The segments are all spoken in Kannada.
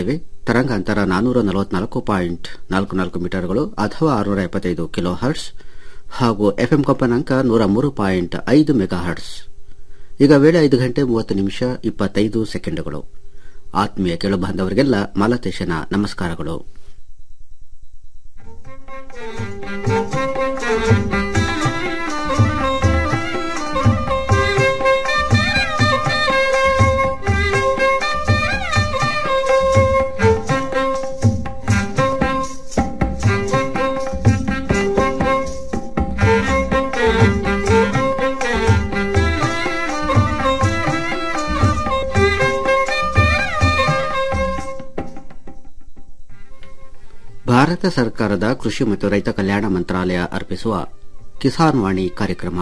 ಕೇಳುತ್ತಿದ್ದೇವೆ ತರಂಗಾಂತರ ನಾನ್ನೂರ ನಲವತ್ನಾಲ್ಕು ಪಾಯಿಂಟ್ ನಾಲ್ಕು ನಾಲ್ಕು ಮೀಟರ್ಗಳು ಅಥವಾ ಆರುನೂರ ಎಪ್ಪತ್ತೈದು ಕಿಲೋ ಹರ್ಟ್ಸ್ ಹಾಗೂ ಎಫ್ಎಂ ಕಂಪನಾಂಕ ನೂರ ಮೂರು ಪಾಯಿಂಟ್ ಐದು ಮೆಗಾ ಹರ್ಟ್ಸ್ ಈಗ ವೇಳೆ ಐದು ಗಂಟೆ ಮೂವತ್ತು ನಿಮಿಷ ಇಪ್ಪತ್ತೈದು ಸೆಕೆಂಡುಗಳು ಆತ್ಮೀಯ ಕೇಳು ಬಾಂಧವರಿಗೆಲ್ಲ ಮಾಲತೇಶನ ನಮಸ್ಕಾರಗಳು ಭಾರತ ಸರ್ಕಾರದ ಕೃಷಿ ಮತ್ತು ರೈತ ಕಲ್ಯಾಣ ಮಂತ್ರಾಲಯ ಅರ್ಪಿಸುವ ಕಿಸಾನ್ ವಾಣಿ ಕಾರ್ಯಕ್ರಮ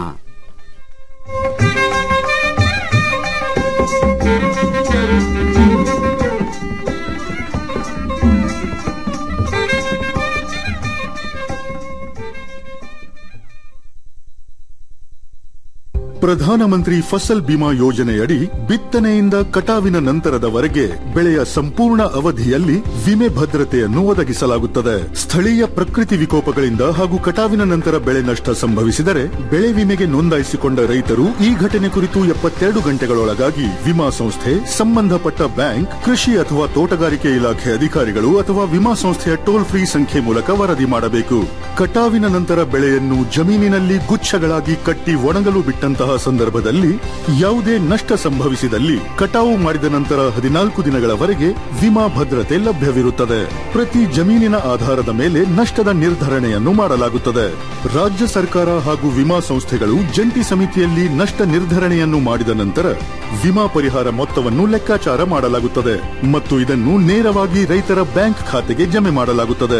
ಪ್ರಧಾನಮಂತ್ರಿ ಫಸಲ್ ಬಿಮಾ ಯೋಜನೆಯಡಿ ಬಿತ್ತನೆಯಿಂದ ಕಟಾವಿನ ನಂತರದವರೆಗೆ ಬೆಳೆಯ ಸಂಪೂರ್ಣ ಅವಧಿಯಲ್ಲಿ ವಿಮೆ ಭದ್ರತೆಯನ್ನು ಒದಗಿಸಲಾಗುತ್ತದೆ ಸ್ಥಳೀಯ ಪ್ರಕೃತಿ ವಿಕೋಪಗಳಿಂದ ಹಾಗೂ ಕಟಾವಿನ ನಂತರ ಬೆಳೆ ನಷ್ಟ ಸಂಭವಿಸಿದರೆ ಬೆಳೆ ವಿಮೆಗೆ ನೋಂದಾಯಿಸಿಕೊಂಡ ರೈತರು ಈ ಘಟನೆ ಕುರಿತು ಎಪ್ಪತ್ತೆರಡು ಗಂಟೆಗಳೊಳಗಾಗಿ ವಿಮಾ ಸಂಸ್ಥೆ ಸಂಬಂಧಪಟ್ಟ ಬ್ಯಾಂಕ್ ಕೃಷಿ ಅಥವಾ ತೋಟಗಾರಿಕೆ ಇಲಾಖೆ ಅಧಿಕಾರಿಗಳು ಅಥವಾ ವಿಮಾ ಸಂಸ್ಥೆಯ ಟೋಲ್ ಫ್ರೀ ಸಂಖ್ಯೆ ಮೂಲಕ ವರದಿ ಮಾಡಬೇಕು ಕಟಾವಿನ ನಂತರ ಬೆಳೆಯನ್ನು ಜಮೀನಿನಲ್ಲಿ ಗುಚ್ಛಗಳಾಗಿ ಕಟ್ಟಿ ಒಣಗಲು ಬಿಟ್ಟಂತಹ ಸಂದರ್ಭದಲ್ಲಿ ಯಾವುದೇ ನಷ್ಟ ಸಂಭವಿಸಿದಲ್ಲಿ ಕಟಾವು ಮಾಡಿದ ನಂತರ ಹದಿನಾಲ್ಕು ದಿನಗಳವರೆಗೆ ವಿಮಾ ಭದ್ರತೆ ಲಭ್ಯವಿರುತ್ತದೆ ಪ್ರತಿ ಜಮೀನಿನ ಆಧಾರದ ಮೇಲೆ ನಷ್ಟದ ನಿರ್ಧರಣೆಯನ್ನು ಮಾಡಲಾಗುತ್ತದೆ ರಾಜ್ಯ ಸರ್ಕಾರ ಹಾಗೂ ವಿಮಾ ಸಂಸ್ಥೆಗಳು ಜಂಟಿ ಸಮಿತಿಯಲ್ಲಿ ನಷ್ಟ ನಿರ್ಧರಣೆಯನ್ನು ಮಾಡಿದ ನಂತರ ವಿಮಾ ಪರಿಹಾರ ಮೊತ್ತವನ್ನು ಲೆಕ್ಕಾಚಾರ ಮಾಡಲಾಗುತ್ತದೆ ಮತ್ತು ಇದನ್ನು ನೇರವಾಗಿ ರೈತರ ಬ್ಯಾಂಕ್ ಖಾತೆಗೆ ಜಮೆ ಮಾಡಲಾಗುತ್ತದೆ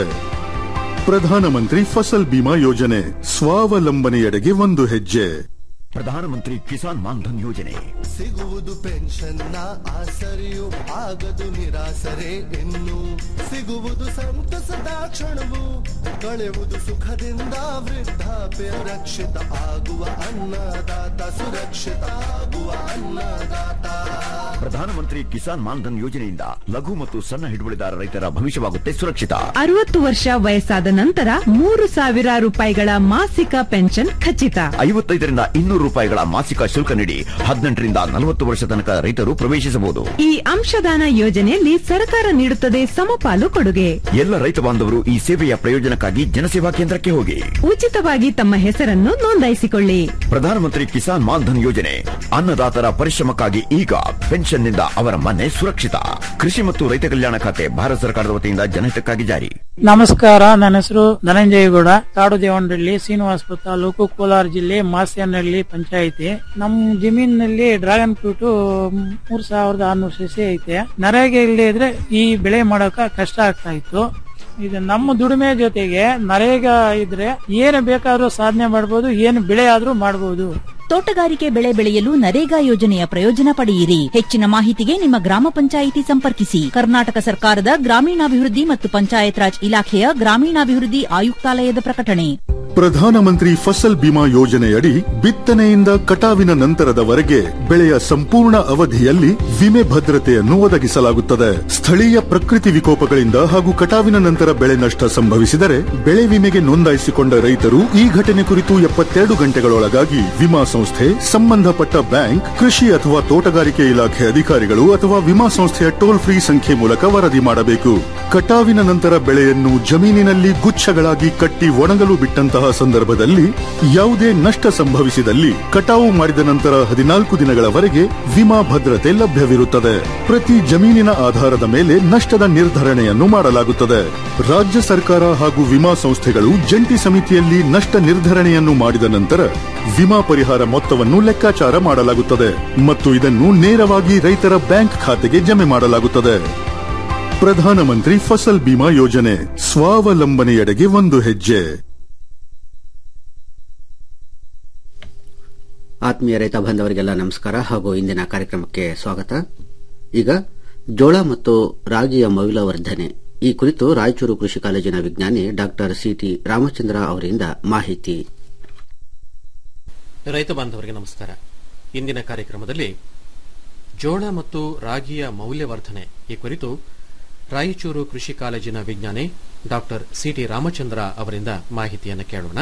ಪ್ರಧಾನಮಂತ್ರಿ ಫಸಲ್ ಬಿಮಾ ಯೋಜನೆ ಸ್ವಾವಲಂಬನೆಯೆಡೆಗೆ ಒಂದು ಹೆಜ್ಜೆ ಪ್ರಧಾನಮಂತ್ರಿ ಕಿಸಾನ್ ಮಾನ್ಧನ್ ಯೋಜನೆ ಸಿಗುವುದು ಪೆನ್ಷನ್ನ ಆಸರೆಯು ಆಗದು ನಿರಾಸರೆ ಇನ್ನು ಸಿಗುವುದು ಸಂತಸದ ಕ್ಷಣವು ಕಳೆಯುವುದು ಸುಖದಿಂದ ವೃದ್ಧಾಪ್ಯ ರಕ್ಷಿತ ಆಗುವ ಅನ್ನದಾತ ಸುರಕ್ಷಿತ ಆಗುವ ಅನ್ನದಾತ ಪ್ರಧಾನಮಂತ್ರಿ ಕಿಸಾನ್ ಮಾನ್ಧನ್ ಯೋಜನೆಯಿಂದ ಲಘು ಮತ್ತು ಸಣ್ಣ ಹಿಡುವಳಿದಾರ ರೈತರ ಭವಿಷ್ಯವಾಗುತ್ತೆ ಸುರಕ್ಷಿತ ಅರವತ್ತು ವರ್ಷ ವಯಸ್ಸಾದ ನಂತರ ಮೂರು ಸಾವಿರ ರೂಪಾಯಿಗಳ ಮಾಸಿಕ ಪೆನ್ಷನ್ ಖಚಿತ ಐವತ್ತೈದರಿಂದ ಇನ್ನೂರು ರೂಪಾಯಿಗಳ ಮಾಸಿಕ ಶುಲ್ಕ ನೀಡಿ ಹದಿನೆಂಟರಿಂದ ನಲವತ್ತು ವರ್ಷ ತನಕ ರೈತರು ಪ್ರವೇಶಿಸಬಹುದು ಈ ಅಂಶದಾನ ಯೋಜನೆಯಲ್ಲಿ ಸರ್ಕಾರ ನೀಡುತ್ತದೆ ಸಮಪಾಲು ಕೊಡುಗೆ ಎಲ್ಲ ರೈತ ಬಾಂಧವರು ಈ ಸೇವೆಯ ಪ್ರಯೋಜನಕ್ಕಾಗಿ ಜನಸೇವಾ ಕೇಂದ್ರಕ್ಕೆ ಹೋಗಿ ಉಚಿತವಾಗಿ ತಮ್ಮ ಹೆಸರನ್ನು ನೋಂದಾಯಿಸಿಕೊಳ್ಳಿ ಪ್ರಧಾನಮಂತ್ರಿ ಕಿಸಾನ್ ಮಾನ್ಧನ್ ಯೋಜನೆ ಅನ್ನದಾತರ ಪರಿಶ್ರಮಕ್ಕಾಗಿ ಈಗ ಪೆನ್ಷನ್ನಿಂದ ಅವರ ಮನೆ ಸುರಕ್ಷಿತ ಕೃಷಿ ಮತ್ತು ರೈತ ಕಲ್ಯಾಣ ಖಾತೆ ಭಾರತ ಸರ್ಕಾರದ ವತಿಯಿಂದ ಜನಹಿತಕ್ಕಾಗಿ ಜಾರಿ ನಮಸ್ಕಾರ ನನ್ನ ಹೆಸರು ಧನಂಜಯಗೌಡ ಕಾಡು ದೇವನಹಳ್ಳಿ ಶ್ರೀನಿವಾಸಪುರ ತಾಲೂಕು ಕೋಲಾರ ಜಿಲ್ಲೆ ಮಾಸ್ಯನಹಳ್ಳಿ ಪಂಚಾಯಿತಿ ನಮ್ಮ ಜಮೀನಿನಲ್ಲಿ ಡ್ರ್ಯಾಗನ್ ಫ್ರೂಟ್ ಮೂರ್ ಸಾವಿರದ ಆರ್ನೂರು ಸಸಿ ಐತೆ ನರೇಗೆ ಇಲ್ಲದೆ ಇದ್ರೆ ಈ ಬೆಳೆ ಮಾಡೋಕ ಕಷ್ಟ ಆಗ್ತಾ ಇತ್ತು ಇದು ನಮ್ಮ ದುಡಿಮೆ ಜೊತೆಗೆ ನರೇಗ ಇದ್ರೆ ಏನು ಬೇಕಾದ್ರೂ ಸಾಧನೆ ಮಾಡಬಹುದು ಏನು ಬೆಳೆ ಆದ್ರೂ ಮಾಡಬಹುದು ತೋಟಗಾರಿಕೆ ಬೆಳೆ ಬೆಳೆಯಲು ನರೇಗಾ ಯೋಜನೆಯ ಪ್ರಯೋಜನ ಪಡೆಯಿರಿ ಹೆಚ್ಚಿನ ಮಾಹಿತಿಗೆ ನಿಮ್ಮ ಗ್ರಾಮ ಪಂಚಾಯಿತಿ ಸಂಪರ್ಕಿಸಿ ಕರ್ನಾಟಕ ಸರ್ಕಾರದ ಗ್ರಾಮೀಣಾಭಿವೃದ್ಧಿ ಮತ್ತು ಪಂಚಾಯತ್ ರಾಜ್ ಇಲಾಖೆಯ ಗ್ರಾಮೀಣಾಭಿವೃದ್ಧಿ ಆಯುಕ್ತಾಲಯದ ಪ್ರಕಟಣೆ ಪ್ರಧಾನಮಂತ್ರಿ ಫಸಲ್ ಬಿಮಾ ಯೋಜನೆಯಡಿ ಬಿತ್ತನೆಯಿಂದ ಕಟಾವಿನ ನಂತರದವರೆಗೆ ಬೆಳೆಯ ಸಂಪೂರ್ಣ ಅವಧಿಯಲ್ಲಿ ವಿಮೆ ಭದ್ರತೆಯನ್ನು ಒದಗಿಸಲಾಗುತ್ತದೆ ಸ್ಥಳೀಯ ಪ್ರಕೃತಿ ವಿಕೋಪಗಳಿಂದ ಹಾಗೂ ಕಟಾವಿನ ನಂತರ ಬೆಳೆ ನಷ್ಟ ಸಂಭವಿಸಿದರೆ ಬೆಳೆ ವಿಮೆಗೆ ನೋಂದಾಯಿಸಿಕೊಂಡ ರೈತರು ಈ ಘಟನೆ ಕುರಿತು ಎಪ್ಪತ್ತೆರಡು ಗಂಟೆಗಳೊಳಗಾಗಿ ವಿಮಾ ಸಂಸ್ಥೆ ಸಂಬಂಧಪಟ್ಟ ಬ್ಯಾಂಕ್ ಕೃಷಿ ಅಥವಾ ತೋಟಗಾರಿಕೆ ಇಲಾಖೆ ಅಧಿಕಾರಿಗಳು ಅಥವಾ ವಿಮಾ ಸಂಸ್ಥೆಯ ಟೋಲ್ ಫ್ರೀ ಸಂಖ್ಯೆ ಮೂಲಕ ವರದಿ ಮಾಡಬೇಕು ಕಟಾವಿನ ನಂತರ ಬೆಳೆಯನ್ನು ಜಮೀನಿನಲ್ಲಿ ಗುಚ್ಛಗಳಾಗಿ ಕಟ್ಟಿ ಒಣಗಲು ಬಿಟ್ಟಂತಹ ಸಂದರ್ಭದಲ್ಲಿ ಯಾವುದೇ ನಷ್ಟ ಸಂಭವಿಸಿದಲ್ಲಿ ಕಟಾವು ಮಾಡಿದ ನಂತರ ಹದಿನಾಲ್ಕು ದಿನಗಳವರೆಗೆ ವಿಮಾ ಭದ್ರತೆ ಲಭ್ಯವಿರುತ್ತದೆ ಪ್ರತಿ ಜಮೀನಿನ ಆಧಾರದ ಮೇಲೆ ನಷ್ಟದ ನಿರ್ಧರಣೆಯನ್ನು ಮಾಡಲಾಗುತ್ತದೆ ರಾಜ್ಯ ಸರ್ಕಾರ ಹಾಗೂ ವಿಮಾ ಸಂಸ್ಥೆಗಳು ಜಂಟಿ ಸಮಿತಿಯಲ್ಲಿ ನಷ್ಟ ನಿರ್ಧರಣೆಯನ್ನು ಮಾಡಿದ ನಂತರ ವಿಮಾ ಪರಿಹಾರ ಮೊತ್ತವನ್ನು ಲೆಕ್ಕಾಚಾರ ಮಾಡಲಾಗುತ್ತದೆ ಮತ್ತು ಇದನ್ನು ನೇರವಾಗಿ ರೈತರ ಬ್ಯಾಂಕ್ ಖಾತೆಗೆ ಜಮೆ ಮಾಡಲಾಗುತ್ತದೆ ಪ್ರಧಾನಮಂತ್ರಿ ಫಸಲ್ ಬಿಮಾ ಯೋಜನೆ ಸ್ವಾವಲಂಬನೆಯೆಡೆಗೆ ಒಂದು ಹೆಜ್ಜೆ ಆತ್ಮೀಯ ರೈತ ಬಾಂಧವರಿಗೆಲ್ಲ ನಮಸ್ಕಾರ ಹಾಗೂ ಇಂದಿನ ಕಾರ್ಯಕ್ರಮಕ್ಕೆ ಸ್ವಾಗತ ಈಗ ಜೋಳ ಮತ್ತು ರಾಗಿಯ ಮೌಲ್ಯವರ್ಧನೆ ಈ ಕುರಿತು ರಾಯಚೂರು ಕೃಷಿ ಕಾಲೇಜಿನ ವಿಜ್ಞಾನಿ ಡಾಕ್ಟರ್ ಸಿಟಿ ರಾಮಚಂದ್ರ ಅವರಿಂದ ಮಾಹಿತಿ ರೈತ ಬಾಂಧವರಿಗೆ ನಮಸ್ಕಾರ ಇಂದಿನ ಕಾರ್ಯಕ್ರಮದಲ್ಲಿ ಜೋಳ ಮತ್ತು ರಾಗಿಯ ಮೌಲ್ಯವರ್ಧನೆ ಈ ಕುರಿತು ರಾಯಚೂರು ಕೃಷಿ ಕಾಲೇಜಿನ ವಿಜ್ಞಾನಿ ಡಾಕ್ಟರ್ ಸಿಟಿ ರಾಮಚಂದ್ರ ಅವರಿಂದ ಮಾಹಿತಿಯನ್ನು ಕೇಳೋಣ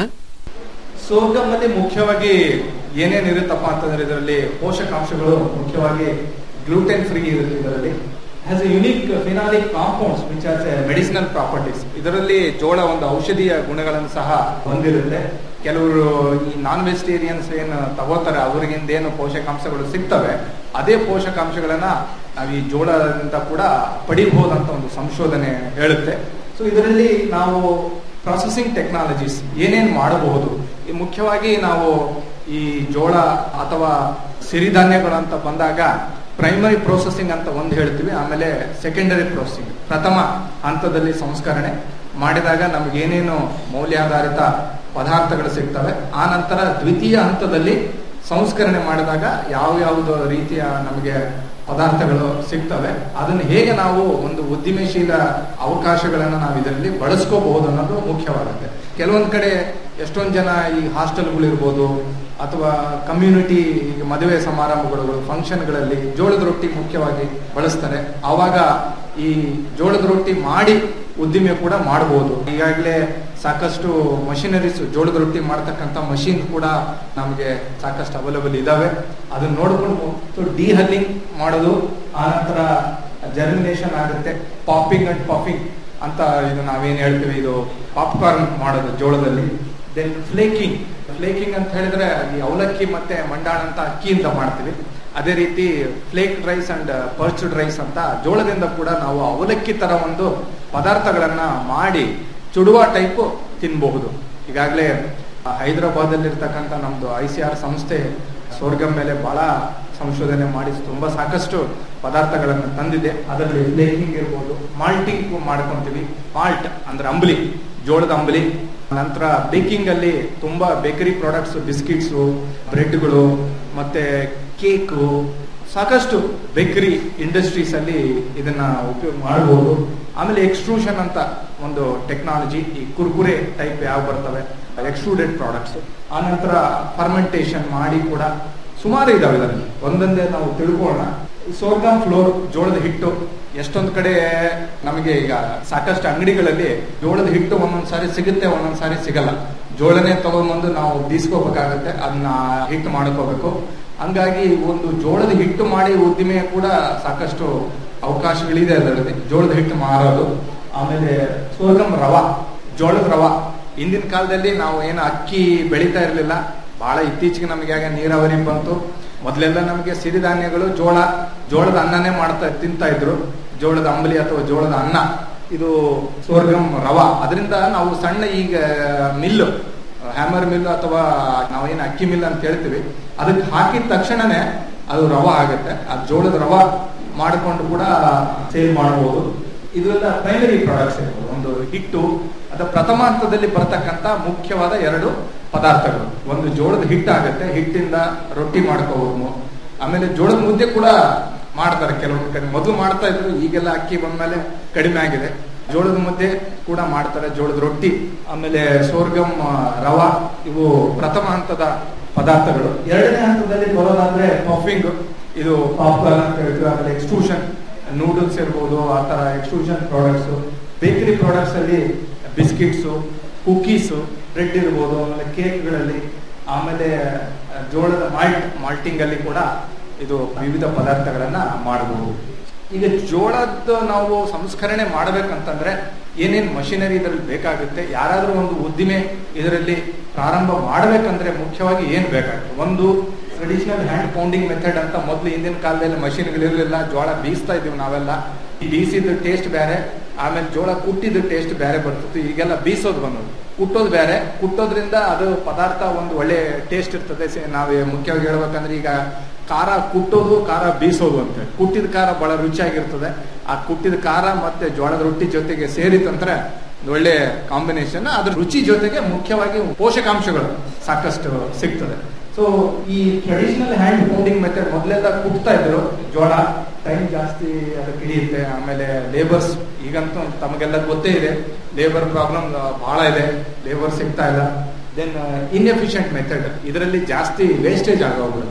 ಸೋರ್ಗಮ್ ಅಲ್ಲಿ ಮುಖ್ಯವಾಗಿ ಏನೇನ್ ಇರುತ್ತಪ್ಪ ಅಂತಂದ್ರೆ ಇದರಲ್ಲಿ ಪೋಷಕಾಂಶಗಳು ಮುಖ್ಯವಾಗಿ ಗ್ಲೂಟೆನ್ ಫ್ರೀ ಇರುತ್ತೆ ಇದರಲ್ಲಿ has a unique phenolic compounds which as a medicinal properties ಇದರಲ್ಲಿ ಜೋಳ ಒಂದು ಔಷಧೀಯ ಗುಣಗಳನ್ನು ಸಹ ಹೊಂದಿರುತ್ತೆ ಕೆಲವರು ಈ ನಾನ್ ವೆಜಿಟೇರಿಯನ್ಸ್ ಏನು ತಗೋತಾರೆ ಅವರಿಗಿಂದ ಏನು ಪೋಷಕಾಂಶಗಳು ಸಿಗ್ತವೆ ಅದೇ ಪೋಷಕಾಂಶಗಳನ್ನ ನಾವು ಈ ಜೋಳದಿಂದ ಕೂಡ ಪಡಿಬಹುದಂತ ಒಂದು ಸಂಶೋಧನೆ ಹೇಳುತ್ತೆ ಸೊ ಇದರಲ್ಲಿ ನಾವು ಪ್ರಾಸೆಸಿಂಗ್ ಟೆಕ್ನಾಲಜೀಸ್ ಏನೇನ್ ಮಾಡಬಹುದು ಈ ಮುಖ್ಯವಾಗಿ ನಾವು ಈ ಜೋಳ ಅಥವಾ ಸಿರಿಧಾನ್ಯಗಳು ಅಂತ ಬಂದಾಗ ಪ್ರೈಮರಿ ಪ್ರೊಸೆಸಿಂಗ್ ಅಂತ ಒಂದು ಹೇಳ್ತೀವಿ ಆಮೇಲೆ ಸೆಕೆಂಡರಿ ಪ್ರೊಸೆಸಿಂಗ್ ಪ್ರಥಮ ಹಂತದಲ್ಲಿ ಸಂಸ್ಕರಣೆ ಮಾಡಿದಾಗ ನಮ್ಗೆ ಏನೇನು ಮೌಲ್ಯಾಧಾರಿತ ಪದಾರ್ಥಗಳು ಸಿಗ್ತವೆ ಆ ನಂತರ ದ್ವಿತೀಯ ಹಂತದಲ್ಲಿ ಸಂಸ್ಕರಣೆ ಮಾಡಿದಾಗ ಯಾವ ಯಾವುದು ರೀತಿಯ ನಮಗೆ ಪದಾರ್ಥಗಳು ಸಿಗ್ತವೆ ಅದನ್ನು ಹೇಗೆ ನಾವು ಒಂದು ಉದ್ದಿಮೆಶೀಲ ಅವಕಾಶಗಳನ್ನು ನಾವು ಇದರಲ್ಲಿ ಬಳಸ್ಕೋಬಹುದು ಅನ್ನೋದು ಮುಖ್ಯವಾಗುತ್ತೆ ಕೆಲವೊಂದ್ ಕಡೆ ಎಷ್ಟೊಂದು ಜನ ಈ ಹಾಸ್ಟೆಲ್ಗಳು ಇರ್ಬೋದು ಅಥವಾ ಕಮ್ಯುನಿಟಿ ಈಗ ಮದುವೆ ಸಮಾರಂಭಗಳು ಫಂಕ್ಷನ್ಗಳಲ್ಲಿ ಜೋಳದ ರೊಟ್ಟಿ ಮುಖ್ಯವಾಗಿ ಬಳಸ್ತಾರೆ ಆವಾಗ ಈ ಜೋಳದ ರೊಟ್ಟಿ ಮಾಡಿ ಉದ್ದಿಮೆ ಕೂಡ ಮಾಡಬಹುದು ಈಗಾಗಲೇ ಸಾಕಷ್ಟು ಮಷಿನರೀಸ್ ಜೋಳದ ರೊಟ್ಟಿ ಮಾಡ್ತಕ್ಕಂಥ ಮಷಿನ್ ಕೂಡ ನಮಗೆ ಸಾಕಷ್ಟು ಅವೈಲಬಲ್ ಇದಾವೆ ಅದನ್ನ ನೋಡ್ಕೊಂಡು ಡಿ ಹಲ್ಲಿಂಗ್ ಮಾಡೋದು ಆನಂತರ ಜರ್ಮಿನೇಷನ್ ಆಗುತ್ತೆ ಪಾಪಿಂಗ್ ಅಂಡ್ ಪಾಪಿಂಗ್ ಅಂತ ಇದು ನಾವೇನ್ ಹೇಳ್ತೀವಿ ಇದು ಪಾಪ್ಕಾರ್ನ್ ಮಾಡೋದು ಜೋಳದಲ್ಲಿ ದೆನ್ ಫ್ಲೇಕಿಂಗ್ ಫ್ಲೇಕಿಂಗ್ ಅಂತ ಹೇಳಿದ್ರೆ ಈ ಅವಲಕ್ಕಿ ಮತ್ತೆ ಮಂಡಾಣ ಅಂತ ಅಕ್ಕಿಯಿಂದ ಮಾಡ್ತೀವಿ ಅದೇ ರೀತಿ flake rice and parched rice ಅಂತ ಜೋಳದಿಂದ ಕೂಡ ನಾವು ಅವಲಕ್ಕಿ ತರ ಒಂದು ಪದಾರ್ಥಗಳನ್ನ ಮಾಡಿ ಚುಡುವ ಟೈಪ್ ತಿನ್ಬಹುದು ಈಗಾಗಲೇ ಹೈದರಾಬಾದ್ ಅಲ್ಲಿ ಇರ್ತಕ್ಕಂಥ ನಮ್ದು ಐ ಸಿ ಆರ್ ಸಂಸ್ಥೆ ಸೋರ್ಗಮ್ ಮೇಲೆ ಬಹಳ ಸಂಶೋಧನೆ ಮಾಡಿ ತುಂಬಾ ಸಾಕಷ್ಟು ಪದಾರ್ಥಗಳನ್ನು ತಂದಿದೆ ಅದರಲ್ಲಿ ಫ್ಲೇಕಿಂಗ್ ಇರ್ಬೋದು ಮಾಲ್ಟಿಂಗ್ ಮಾಡ್ಕೊಂತೀವಿ ಮಾಲ್ಟ್ ಅಂದ್ರೆ ಅಂಬಲಿ ಜೋಳದ ಅಂಬಲಿ ನಂತರ ಬೇಕಿಂಗ್ ಅಲ್ಲಿ ತುಂಬಾ ಬೇಕರಿ ಪ್ರಾಡಕ್ಟ್ಸ್ ಬಿಸ್ಕಿಟ್ಸು ಬ್ರೆಡ್ಗಳು ಮತ್ತೆ ಕೇಕು ಸಾಕಷ್ಟು ಬೇಕರಿ ಇಂಡಸ್ಟ್ರೀಸ್ ಅಲ್ಲಿ ಇದನ್ನ ಉಪಯೋಗ ಮಾಡಬಹುದು ಆಮೇಲೆ ಎಕ್ಸ್ಟ್ರೂಷನ್ ಅಂತ ಒಂದು ಟೆಕ್ನಾಲಜಿ ಈ ಕುರ್ಕುರೆ ಟೈಪ್ ಯಾವ ಬರ್ತವೆ ಎಕ್ಸ್ಟ್ರೂಡೆಡ್ ಪ್ರಾಡಕ್ಟ್ಸ್ ಆ ನಂತರ ಫರ್ಮೆಂಟೇಶನ್ ಮಾಡಿ ಕೂಡ ಸುಮಾರು ಇದಾವೆ ಇದರಲ್ಲಿ ಒಂದೊಂದೇ ನಾವು ತಿಳ್ಕೊಳ್ಳೋಣ ಸೋರ್ಗಾಮ್ ಫ್ಲೋರ್ ಜೋಳದ ಹಿಟ್ಟು ಎಷ್ಟೊಂದ್ ಕಡೆ ನಮಗೆ ಈಗ ಸಾಕಷ್ಟು ಅಂಗಡಿಗಳಲ್ಲಿ ಜೋಳದ ಹಿಟ್ಟು ಒಂದೊಂದ್ ಸಾರಿ ಸಿಗುತ್ತೆ ಒಂದೊಂದ್ ಸಾರಿ ಸಿಗಲ್ಲ ಜೋಳನೆ ತಗೊಂಡ್ಬಂದು ನಾವು ಬೀಸ್ಕೋಬೇಕಾಗತ್ತೆ ಅದನ್ನ ಹಿಟ್ಟು ಮಾಡ್ಕೋಬೇಕು ಹಂಗಾಗಿ ಒಂದು ಜೋಳದ ಹಿಟ್ಟು ಮಾಡಿ ಉದ್ದಿಮೆ ಕೂಡ ಸಾಕಷ್ಟು ಅವಕಾಶಗಳಿದೆ ಅದರಲ್ಲಿ ಜೋಳದ ಹಿಟ್ಟು ಮಾರೋದು ಆಮೇಲೆ ಸೋರ್ಗಮ್ ರವಾ ಜೋಳದ ರವಾ ಹಿಂದಿನ ಕಾಲದಲ್ಲಿ ನಾವು ಏನು ಅಕ್ಕಿ ಬೆಳೀತಾ ಇರಲಿಲ್ಲ ಬಹಳ ಇತ್ತೀಚೆಗೆ ನಮಗೆ ಆಗ ನೀರಾವರಿ ಬಂತು ಮೊದಲೆಲ್ಲ ನಮಗೆ ಸಿರಿಧಾನ್ಯಗಳು ಜೋಳ ಜೋಳದ ಅನ್ನನೇ ಮಾಡ್ತಾ ತಿಂತಾ ಇದ್ರು ಜೋಳದ ಅಂಬಲಿ ಅಥವಾ ಜೋಳದ ಅನ್ನ ಇದು ಸೋರ್ಗಮ್ ರವಾ ಅದರಿಂದ ನಾವು ಸಣ್ಣ ಈಗ ಮಿಲ್ಲು ಹ್ಯಾಮರ್ ಮಿಲ್ ಅಥವಾ ನಾವೇನು ಅಕ್ಕಿ ಮಿಲ್ ಅಂತ ಹೇಳ್ತೀವಿ ಅದಕ್ಕೆ ಹಾಕಿದ ತಕ್ಷಣನೇ ಅದು ರವಾ ಆಗುತ್ತೆ ಆ ಜೋಳದ ರವಾ ಮಾಡಿಕೊಂಡು ಕೂಡ ಸೇಲ್ ಮಾಡಬಹುದು ಇದೆಲ್ಲ ಪ್ರೈಮರಿ ಪ್ರಾಡಕ್ಟ್ಸ್ ಇರ್ಬೋದು ಒಂದು ಹಿಟ್ಟು ಅಥವಾ ಪ್ರಥಮ ಹಂತದಲ್ಲಿ ಬರತಕ್ಕಂತ ಮುಖ್ಯವಾದ ಎರಡು ಪದಾರ್ಥಗಳು ಒಂದು ಜೋಳದ ಹಿಟ್ಟು ಆಗುತ್ತೆ ಹಿಟ್ಟಿಂದ ರೊಟ್ಟಿ ಮಾಡ್ಕೋಬಹುದು ಆಮೇಲೆ ಜೋಳದ ಮುದ್ದೆ ಕೂಡ ಮಾಡ್ತಾರೆ ಕೆಲವೊಂದು ಕಡೆ ಮೊದಲು ಮಾಡ್ತಾ ಇದ್ರು ಈಗೆಲ್ಲ ಅಕ್ಕಿ ಬಂದ್ಮೇಲೆ ಕಡಿಮೆ ಆಗಿದೆ ಜೋಳದ ಮುದ್ದೆ ಕೂಡ ಮಾಡ್ತಾರೆ ಜೋಳದ ರೊಟ್ಟಿ ಆಮೇಲೆ ಸೋರ್ಗಮ್ ರವಾ ಇವು ಪ್ರಥಮ ಹಂತದ ಪದಾರ್ಥಗಳು ಎರಡನೇ ಹಂತದಲ್ಲಿ ಬರೋದಾದ್ರೆ ಪಫಿಂಗ್ ಇದು ಪಾಪ್ಕಾರ್ನ್ ಅಂತ ಹೇಳ್ತೀವಿ ಆಮೇಲೆ ಎಕ್ಸ್ಟ್ರೂಷನ್ ನೂಡಲ್ಸ್ ಇರ್ಬೋದು ಆ ತರ ಎಕ್ಸ್ಟ್ರೂಷನ್ ಪ್ರಾಡಕ್ಟ್ಸ್ ಬೇಕರಿ ಪ್ರಾಡಕ್ಟ್ಸ್ ಅಲ್ಲಿ ಬಿಸ್ಕಿಟ್ಸು ಕುಕೀಸು ಬ್ರೆಡ್ ಇರ್ಬೋದು ಆಮೇಲೆ ಕೇಕ್ಗಳಲ್ಲಿ ಆಮೇಲೆ ಜೋಳದ ಮಾಲ್ಟ್ ಮಾಲ್ಟಿಂಗ್ ಅಲ್ಲಿ ಕೂಡ ಇದು ವಿವಿಧ ಪದಾರ್ಥಗಳನ್ನ ಮಾಡಬಹುದು ಈಗ ಜೋಳದ ನಾವು ಸಂಸ್ಕರಣೆ ಮಾಡಬೇಕಂತಂದ್ರೆ ಏನೇನ್ ಮಷಿನರಿ ಇದರಲ್ಲಿ ಬೇಕಾಗುತ್ತೆ ಯಾರಾದ್ರೂ ಒಂದು ಉದ್ದಿಮೆ ಇದರಲ್ಲಿ ಪ್ರಾರಂಭ ಮಾಡಬೇಕಂದ್ರೆ ಮುಖ್ಯವಾಗಿ ಏನ್ ಬೇಕಾಗುತ್ತೆ ಒಂದು ಟ್ರೆಡಿಷನಲ್ ಹ್ಯಾಂಡ್ ಪೌಂಡಿಂಗ್ ಮೆಥಡ್ ಅಂತ ಮೊದಲು ಹಿಂದಿನ ಕಾಲದಲ್ಲಿ ಮಷಿನ್ಗಳಿರಲಿಲ್ಲ ಜೋಳ ಬೀಸ್ತಾ ಇದೀವಿ ನಾವೆಲ್ಲ ಈ ಬೀಸಿದ ಟೇಸ್ಟ್ ಬೇರೆ ಆಮೇಲೆ ಜೋಳ ಕುಟ್ಟಿದ ಟೇಸ್ಟ್ ಬೇರೆ ಬರ್ತಿತ್ತು ಈಗೆಲ್ಲ ಬೀಸೋದು ಬಂದದ್ದು ಕುಟ್ಟೋದು ಬೇರೆ ಕುಟ್ಟೋದ್ರಿಂದ ಅದು ಪದಾರ್ಥ ಒಂದು ಒಳ್ಳೆ ಟೇಸ್ಟ್ ಇರ್ತದೆ ನಾವು ಮುಖ್ಯವಾಗಿ ಹೇಳ್ಬೇಕಂದ್ರೆ ಈಗ ಖಾರ ಕುಟ್ಟೋದು ಖಾರ ಬೀಸೋದು ಅಂತ ಕುಟ್ಟಿದ ಖಾರ ಬಹಳ ರುಚಿಯಾಗಿರ್ತದೆ ಆ ಕುಟ್ಟಿದ ಖಾರ ಮತ್ತೆ ಜೋಳದ ರೊಟ್ಟಿ ಜೊತೆಗೆ ಸೇರಿತಂದ್ರೆ ಒಳ್ಳೆ ಕಾಂಬಿನೇಷನ್ ಅದ್ರ ರುಚಿ ಜೊತೆಗೆ ಮುಖ್ಯವಾಗಿ ಪೋಷಕಾಂಶಗಳು ಸಾಕಷ್ಟು ಸಿಗ್ತದೆ ಸೊ ಈ ಟ್ರೆಡಿಷನಲ್ ಹ್ಯಾಂಡ್ ಪೌಂಡಿಂಗ್ ಮೆಥಡ್ ಮೊದಲೆಲ್ಲ ಕುಟ್ತಾ ಇದ್ರು ಜೋಳ ಟೈಮ್ ಜಾಸ್ತಿ ಅದಕ್ಕೆ ಹಿಡಿಯುತ್ತೆ ಆಮೇಲೆ ಲೇಬರ್ಸ್ ಈಗಂತೂ ತಮಗೆಲ್ಲ ಗೊತ್ತೇ ಇದೆ ಲೇಬರ್ ಪ್ರಾಬ್ಲಮ್ ಬಹಳ ಇದೆ ಲೇಬರ್ ಸಿಗ್ತಾ ಇಲ್ಲ ದೆನ್ ಇನ್ಎಫಿಷಿಯಂಟ್ ಮೆಥಡ್ ಇದರಲ್ಲಿ ಜಾಸ್ತಿ ವೇಸ್ಟೇಜ್ ಆಗೋಗ್ಬಿಡುತ್ತೆ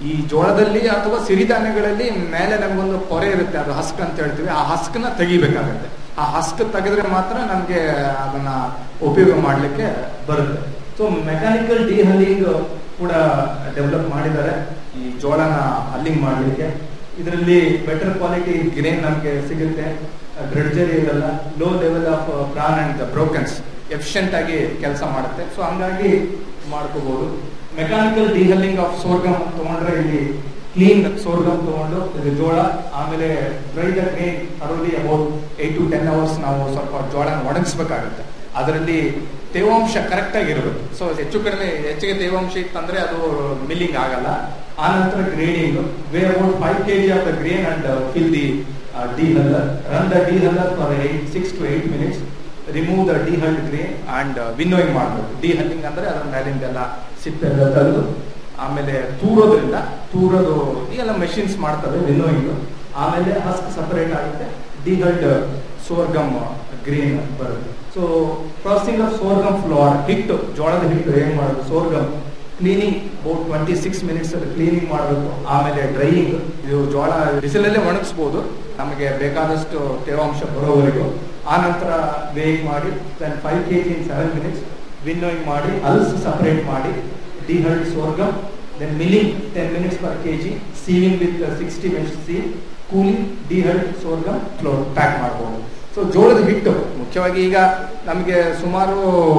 ಈ ಜೋಳದಲ್ಲಿ ಅಥವಾ ಸಿರಿಧಾನ್ಯಗಳಲ್ಲಿ ಮೇಲೆ ನಮಗೊಂದು ಪೊರೆ ಇರುತ್ತೆ ಅದು ಹಸ್ಕ್ ಅಂತ ಹೇಳ್ತೀವಿ ಆ ಹಸ್ಕ್ನ ತೆಗಿಬೇಕಾಗತ್ತೆ ಆ ಹಸ್ಕ್ ತೆಗೆದ್ರೆ ಮಾತ್ರ ನಮ್ಗೆ ಅದನ್ನ ಉಪಯೋಗ ಮಾಡ್ಲಿಕ್ಕೆ ಬರುತ್ತೆ ಸೊ ಮೆಕ್ಯಾನಿಕಲ್ ಡಿಹಲ್ಲಿಂಗ್ ಕೂಡ ಡೆವಲಪ್ ಮಾಡಿದ್ದಾರೆ ಈ ಜೋಳನ ಹಲ್ಲಿಂಗ್ ಮಾಡ್ಲಿಕ್ಕೆ ಇದರಲ್ಲಿ ಬೆಟರ್ ಕ್ವಾಲಿಟಿ ಗ್ರೇನ್ ನಮ್ಗೆ ಸಿಗುತ್ತೆ ಗ್ರೆಡ್ಜರಿ ಇರಲ್ಲ low level of bran and brokens efficient ಆಗಿ ಕೆಲಸ ಮಾಡುತ್ತೆ ಸೊ ಹಂಗಾಗಿ ಮಾಡ್ಕೋಬಹುದು ಮೆಕ್ಯಾನಿಕಲ್ ಡಿಹಲ್ಲಿಂಗ್ ಆಫ್ ಸೋರ್ಗಮ್ ತಗೊಂಡ್ರೆ ಇಲ್ಲಿ ಕ್ಲೀನ್ ಸೋರ್ಗಮ್ ತಗೊಂಡು ಇದು ಜೋಳ ಆಮೇಲೆ ಡ್ರೈ ದ ಗ್ರೇನ್ ಅರೌಂಡ್ಲಿ about eight to ten hours ನಾವು ಸ್ವಲ್ಪ ಜೋಳನ ಒಣಗಿಸ್ಬೇಕಾಗುತ್ತೆ ಅದರಲ್ಲಿ ತೇವಾಂಶ ಕರೆಕ್ಟ್ ಆಗಿರ್ಬೇಕು ಸೊ ಹೆಚ್ಚು ಕಡಿಮೆ ಹೆಚ್ಚಿಗೆ ತೇವಾಂಶ ಇತ್ತಂದ್ರೆ ಅದು ಮಿಲ್ಲಿಂಗ್ ಆಗಲ್ಲ ಆ ನಂತರ grading weigh about five K G of the grain and fill the dehuller run the dehuller for eight six to eight minutes remove the dehulled grain and winnowing ಮಾಡಬೇಕು ಡಿ ಹಲ್ಲಿಂಗ್ ಅಂದ್ರೆ ಅದ್ರ ಮೇಲಿಂದೆಲ್ಲ ಸಿಪ್ಪೆ ಎಲ್ಲ ತೆಗೆದು ಆಮೇಲೆ ತೂರೋದ್ರಿಂದ ತೂರೋದು ಎಲ್ಲ ಮೆಷಿನ್ಸ್ ಮಾಡ್ತವೆ ವಿನ್ನೋಯಿಂಗ್ ಆಮೇಲೆ ಹಸ್ಕ್ ಸಪರೇಟ್ ಆಗುತ್ತೆ ಡಿ ಹಲ್ಡ್ ಸೋರ್ಗಮ್ ಗ್ರೀನ್ ಬರುತ್ತೆ so processing of sorghum flour ಹಿಟ್ಟು ಜೋಳದ ಹಿಟ್ಟು ಏನ್ ಮಾಡೋದು sorghum cleaning about twenty six minutes ಅಲ್ಲಿ ಕ್ಲೀನಿಂಗ್ ಮಾಡಬೇಕು ಆಮೇಲೆ ಡ್ರೈಯಿಂಗ್ ಇದು ಜೋಳ ಬಿಸಿಲಲ್ಲೇ ಒಣಗಿಸ್ಬೋದು ನಮಗೆ ಬೇಕಾದಷ್ಟು ತೇವಾಂಶ ಬರೋವರೆಗೂ ಆ ನಂತರ ವೇಯಿಂಗ್ ಮಾಡಿ then five K G in seven minutes winnowing ಮಾಡಿ ಅಲ್ಸ್ ಸಪರೇಟ್ ಮಾಡಿ dehulled sorghum then milling ten minutes per K G sieving with sixty minutes ಸಿ cooling dehulled sorghum flour pack ಮಾಡಬಹುದು ಸೊ ಜೋಳದ ಹಿಟ್ಟು ಮುಖ್ಯವಾಗಿ ಈಗ ನಮಗೆ ಸುಮಾರು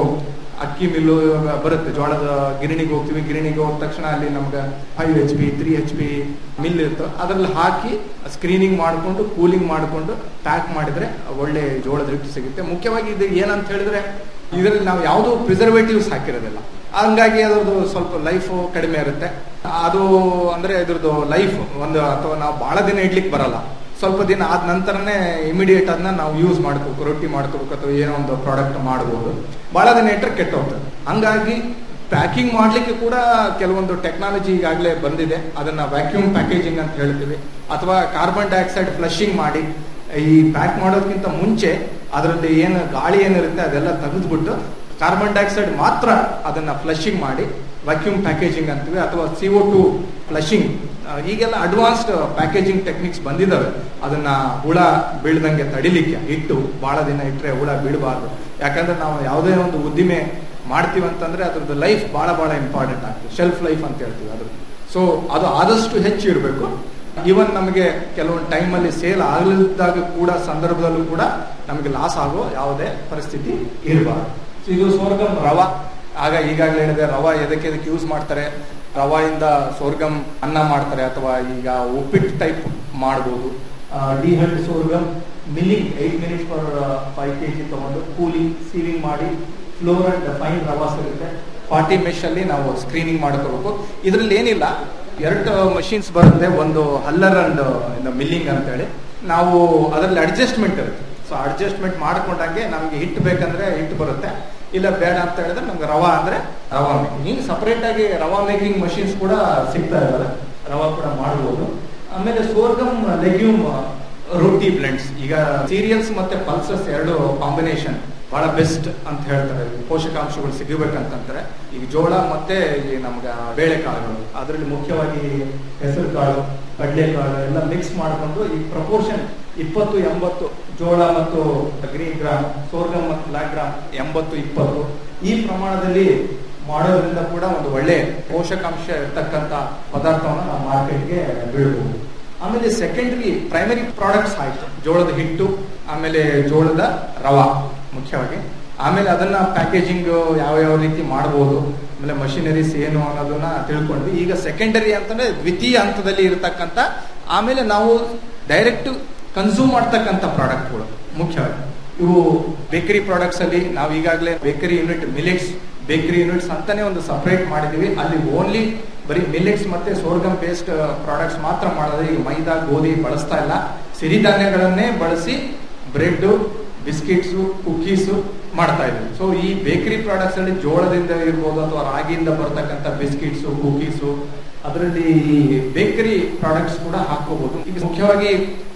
ಅಕ್ಕಿ ಮಿಲ್ಲು ಇವಾಗ ಬರುತ್ತೆ ಜೋಳದ ಗಿರಣಿಗೆ ಹೋಗ್ತೀವಿ ಗಿರಣಿಗೆ ಹೋದ ತಕ್ಷಣ ಅಲ್ಲಿ ನಮ್ಗೆ five H P three H P mill ಇರುತ್ತೆ ಅದ್ರಲ್ಲಿ ಹಾಕಿ ಸ್ಕ್ರೀನಿಂಗ್ ಮಾಡಿಕೊಂಡು ಕೂಲಿಂಗ್ ಮಾಡಿಕೊಂಡು ಪ್ಯಾಕ್ ಮಾಡಿದ್ರೆ ಒಳ್ಳೆ ಜೋಳದ ಹಿಟ್ಟು ಸಿಗುತ್ತೆ ಮುಖ್ಯವಾಗಿ ಇದು ಏನಂತ ಹೇಳಿದ್ರೆ ಇದರಲ್ಲಿ ನಾವು ಯಾವುದೋ ಪ್ರಿಸರ್ವೇಟಿವ್ಸ್ ಹಾಕಿರೋದಿಲ್ಲ ಹಂಗಾಗಿ ಅದ್ರದ್ದು ಸ್ವಲ್ಪ ಲೈಫ್ ಕಡಿಮೆ ಇರುತ್ತೆ ಅದು ಅಂದ್ರೆ ಇದ್ರದ್ದು ಲೈಫ್ ಒಂದು ಅಥವಾ ನಾವು ಬಹಳ ದಿನ ಇಡ್ಲಿಕ್ಕೆ ಬರಲ್ಲ ಸ್ವಲ್ಪ ದಿನ ಆದ ನಂತರನೇ ಇಮಿಡಿಯೇಟ್ ಅದನ್ನ ನಾವು ಯೂಸ್ ಮಾಡ್ಕೋಬೇಕು ರೊಟ್ಟಿ ಮಾಡ್ಕೋಬೇಕು ಅಥವಾ ಏನೋ ಒಂದು ಪ್ರಾಡಕ್ಟ್ ಮಾಡ್ಬೋದು ಬಹಳ ದಿನ ಇಟ್ಟರೆ ಕೆಟ್ಟ ಹೋಗ್ತದೆ ಹಂಗಾಗಿ ಪ್ಯಾಕಿಂಗ್ ಮಾಡ್ಲಿಕ್ಕೆ ಕೂಡ ಕೆಲವೊಂದು ಟೆಕ್ನಾಲಜಿ ಈಗಾಗಲೇ ಬಂದಿದೆ ಅದನ್ನ ವ್ಯಾಕ್ಯೂಮ್ ಪ್ಯಾಕೇಜಿಂಗ್ ಅಂತ ಹೇಳ್ತೀವಿ ಅಥವಾ ಕಾರ್ಬನ್ ಡೈಆಕ್ಸೈಡ್ ಫ್ಲಶಿಂಗ್ ಮಾಡಿ ಈ ಪ್ಯಾಕ್ ಮಾಡೋದಕ್ಕಿಂತ ಮುಂಚೆ ಅದರಲ್ಲಿ ಏನು ಗಾಳಿ ಏನಿರುತ್ತೆ ಅದೆಲ್ಲ ತೆಗೆದ್ಬಿಟ್ಟು ಕಾರ್ಬನ್ ಡೈಆಕ್ಸೈಡ್ ಮಾತ್ರ ಅದನ್ನ ಫ್ಲಶಿಂಗ್ ಮಾಡಿ ವ್ಯಾಕ್ಯೂಮ್ ಪ್ಯಾಕೇಜಿಂಗ್ ಅಂತೀವಿ ಅಥವಾ ಸಿಒ ಟು ಫ್ಲಶಿಂಗ್ ಈಗೆಲ್ಲ ಅಡ್ವಾನ್ಸ್ಡ್ ಪ್ಯಾಕೇಜಿಂಗ್ ಟೆಕ್ನಿಕ್ಸ್ ಬಂದಿದ್ದಾವೆ ಅದನ್ನ ಹುಳ ಬೀಳ್ದಂಗೆ ತಡಿಲಿಕ್ಕೆ ಇಟ್ಟು ಬಹಳ ದಿನ ಇಟ್ಟರೆ ಹುಳ ಬೀಳಬಾರ್ದು ಯಾಕಂದ್ರೆ ನಾವು ಯಾವುದೇ ಒಂದು ಉದ್ದಿಮೆ ಮಾಡ್ತೀವಿ ಅಂತಂದ್ರೆ ಅದ್ರದ್ದು ಲೈಫ್ ಬಹಳ ಬಹಳ ಇಂಪಾರ್ಟೆಂಟ್ ಆಗ್ತದೆ ಶೆಲ್ಫ್ ಲೈಫ್ ಅಂತ ಹೇಳ್ತೀವಿ ಅದ್ರ ಸೊ ಅದು ಆದಷ್ಟು ಹೆಚ್ಚು ಇರಬೇಕು ಈವನ್ ನಮಗೆ ಕೆಲವೊಂದು ಟೈಮಲ್ಲಿ ಸೇಲ್ ಆಗಲಿದ್ದಾಗ ಕೂಡ ಸಂದರ್ಭದಲ್ಲೂ ಕೂಡ ನಮಗೆ ಲಾಸ್ ಆಗೋ ಯಾವುದೇ ಪರಿಸ್ಥಿತಿ ಇರಬಾರ್ದು ಇದು ಸೋರ್ಗಮ್ ರವಾ ಆಗ ಈಗಾಗಲೇ ಹೇಳಿದೆ ರವಾ ಎದಕ್ಕೆ ಎದಕ್ಕೆ ಯೂಸ್ ಮಾಡ್ತಾರೆ ರವಾಯಿಂದ ಸೋರ್ಗಮ್ ಅನ್ನ ಮಾಡ್ತಾರೆ ಅಥವಾ ಈಗ ಉಪ್ಪಿಟ್ಟು ಟೈಪ್ ಮಾಡ್ಬೋದು dehulled sorghum milling eight minutes for five K G ತಗೊಂಡು ಕೂಲಿಂಗ್ ಸೀವಿಂಗ್ ಮಾಡಿ ಫ್ಲೋರ್ ಅಂಡ್ ಫೈನ್ ರವಾ ಸಿಗುತ್ತೆ ಫಾರ್ಟಿ ಮೆಶ್ ಅಲ್ಲಿ ನಾವು ಸ್ಕ್ರೀನಿಂಗ್ ಮಾಡ್ಕೋಬೇಕು ಇದರಲ್ಲಿ ಏನಿಲ್ಲ ಎರಡು ಮಷೀನ್ಸ್ ಬರುತ್ತೆ ಒಂದು ಹಲ್ಲರ್ ಅಂಡ್ ಮಿಲ್ಲಿಂಗ್ ಅಂತ ಹೇಳಿ ನಾವು ಅದರಲ್ಲಿ ಅಡ್ಜಸ್ಟ್ಮೆಂಟ್ ಇರುತ್ತೆ ಸೊ ಅಡ್ಜಸ್ಟ್ಮೆಂಟ್ ಮಾಡ್ಕೊಂಡಂಗೆ ನಮ್ಗೆ ಹಿಟ್ಟು ಬೇಕಂದ್ರೆ ಹಿಟ್ಟು ಬರುತ್ತೆ ಇಲ್ಲ ಬೇಡ ಅಂತ ಹೇಳಿದ್ರೆ ನಮ್ಗೆ ರವಾ ಅಂದ್ರೆ ರವಾ ಮೇಕಿಂಗ್ ಹಿಂಗೆ ಸಪರೇಟ್ ಆಗಿ ರವಾ ಮೇಕಿಂಗ್ ಮಷೀನ್ಸ್ ಕೂಡ ಸಿಗ್ತಾ ಇದಾವೆ ರವಾ ಕೂಡ ಮಾಡಬಹುದು ಆಮೇಲೆ ಸೋರ್ಗಮ್ ಲೆಗ್ಯೂಮ್ ರೊಟ್ಟಿ ಬ್ಲೆಂಡ್ಸ್ ಈಗ ಸೀರಿಯಲ್ಸ್ ಮತ್ತೆ ಪಲ್ಸಸ್ ಎರಡು ಕಾಂಬಿನೇಷನ್ ಬಹಳ ಬೆಸ್ಟ್ ಅಂತ ಹೇಳ್ತಾರೆ ಪೋಷಕಾಂಶಗಳು ಸಿಗಬೇಕಂತಂದ್ರೆ ಈಗ ಜೋಳ ಮತ್ತೆ ಈ ನಮ್ಗೆ ಬೇಳೆಕಾಳುಗಳು ಅದರಲ್ಲಿ ಮುಖ್ಯವಾಗಿ ಹೆಸರು ಕಾಳು ಕಡಲೆಕಾಳು ಎಲ್ಲ ಮಿಕ್ಸ್ ಮಾಡಿಕೊಂಡು ಈ ಪ್ರಪೋರ್ಷನ್ ಇಪ್ಪತ್ತು ಎಂಬತ್ತು ಜೋಳ ಮತ್ತು ಗ್ರೀನ್ ಗ್ರಾಮ್ ಸೋರ್ಗಮ್ ಮತ್ತು ಬ್ಲಾಕ್ ಗ್ರಾಮ್ ಎಂಬತ್ತು ಇಪ್ಪತ್ತು ಈ ಪ್ರಮಾಣದಲ್ಲಿ ಮಾಡೋದ್ರಿಂದ ಕೂಡ ಒಂದು ಒಳ್ಳೆ ಪೋಷಕಾಂಶ ಇರ್ತಕ್ಕಂಥ ಪದಾರ್ಥವನ್ನು ನಾವು ಮಾರ್ಕೆಟ್ಗೆ ಬೀಳ್ಬಹುದು ಆಮೇಲೆ ಸೆಕೆಂಡರಿ ಪ್ರೈಮರಿ ಪ್ರಾಡಕ್ಟ್ಸ್ ಆಯ್ತು ಜೋಳದ ಹಿಟ್ಟು ಆಮೇಲೆ ಜೋಳದ ರವಾ ಮುಖ್ಯವಾಗಿ ಆಮೇಲೆ ಅದನ್ನ ಪ್ಯಾಕೇಜಿಂಗ್ ಯಾವ ಯಾವ ರೀತಿ ಮಾಡಬಹುದು ಆಮೇಲೆ ಮಷಿನರೀಸ್ ಏನು ಅನ್ನೋದನ್ನ ತಿಳ್ಕೊಂಡ್ವಿ ಈಗ ಸೆಕೆಂಡರಿ ಅಂತಂದ್ರೆ ದ್ವಿತೀಯ ಹಂತದಲ್ಲಿ ಇರತಕ್ಕಂತ ಆಮೇಲೆ ನಾವು ಡೈರೆಕ್ಟ್ ಕನ್ಸ್ಯೂಮ್ ಮಾಡ್ತಕ್ಕಂಥ ಪ್ರಾಡಕ್ಟ್ಗಳು ಮುಖ್ಯವಾಗಿ ಇವು ಬೇಕರಿ ಪ್ರಾಡಕ್ಟ್ಸ್ ಅಲ್ಲಿ ನಾವು ಈಗಾಗಲೇ bakery unit millets bakery units ಅಂತಾನೆ ಒಂದು ಸಪರೇಟ್ ಮಾಡಿದೀವಿ ಅಲ್ಲಿ ಓನ್ಲಿ ಬರೀ ಮಿಲೆಟ್ಸ್ ಮತ್ತೆ ಸೋರ್ಗಮ್ ಬೇಸ್ಡ್ ಪ್ರಾಡಕ್ಟ್ಸ್ ಮಾತ್ರ ಮಾಡೋದು ಈಗ ಮೈದಾ ಗೋಧಿ ಬಳಸ್ತಾ ಇಲ್ಲ ಸಿರಿಧಾನ್ಯಗಳನ್ನೇ ಬಳಸಿ ಬ್ರೆಡ್ ಬಿಸ್ಕಿಟ್ಸು ಕುಕ್ಕೀಸು ಮಾಡ್ತಾ ಇದ್ವಿ ಸೊ ಈ ಬೇಕರಿ ಪ್ರಾಡಕ್ಟ್ಸ್ ಅಲ್ಲಿ ಜೋಳದಿಂದ ಇರ್ಬೋದು ಅಥವಾ ರಾಗಿಯಿಂದ ಬರ್ತಕ್ಕಂಥ ಬಿಸ್ಕಿಟ್ಸು ಕುಕ್ಕೀಸು ಅದರಲ್ಲಿ ಬೇಕರಿ ಪ್ರಾಡಕ್ಟ್ಸ್ ಕೂಡ ಹಾಕೋಬಹುದು ಈಗ ಮುಖ್ಯವಾಗಿ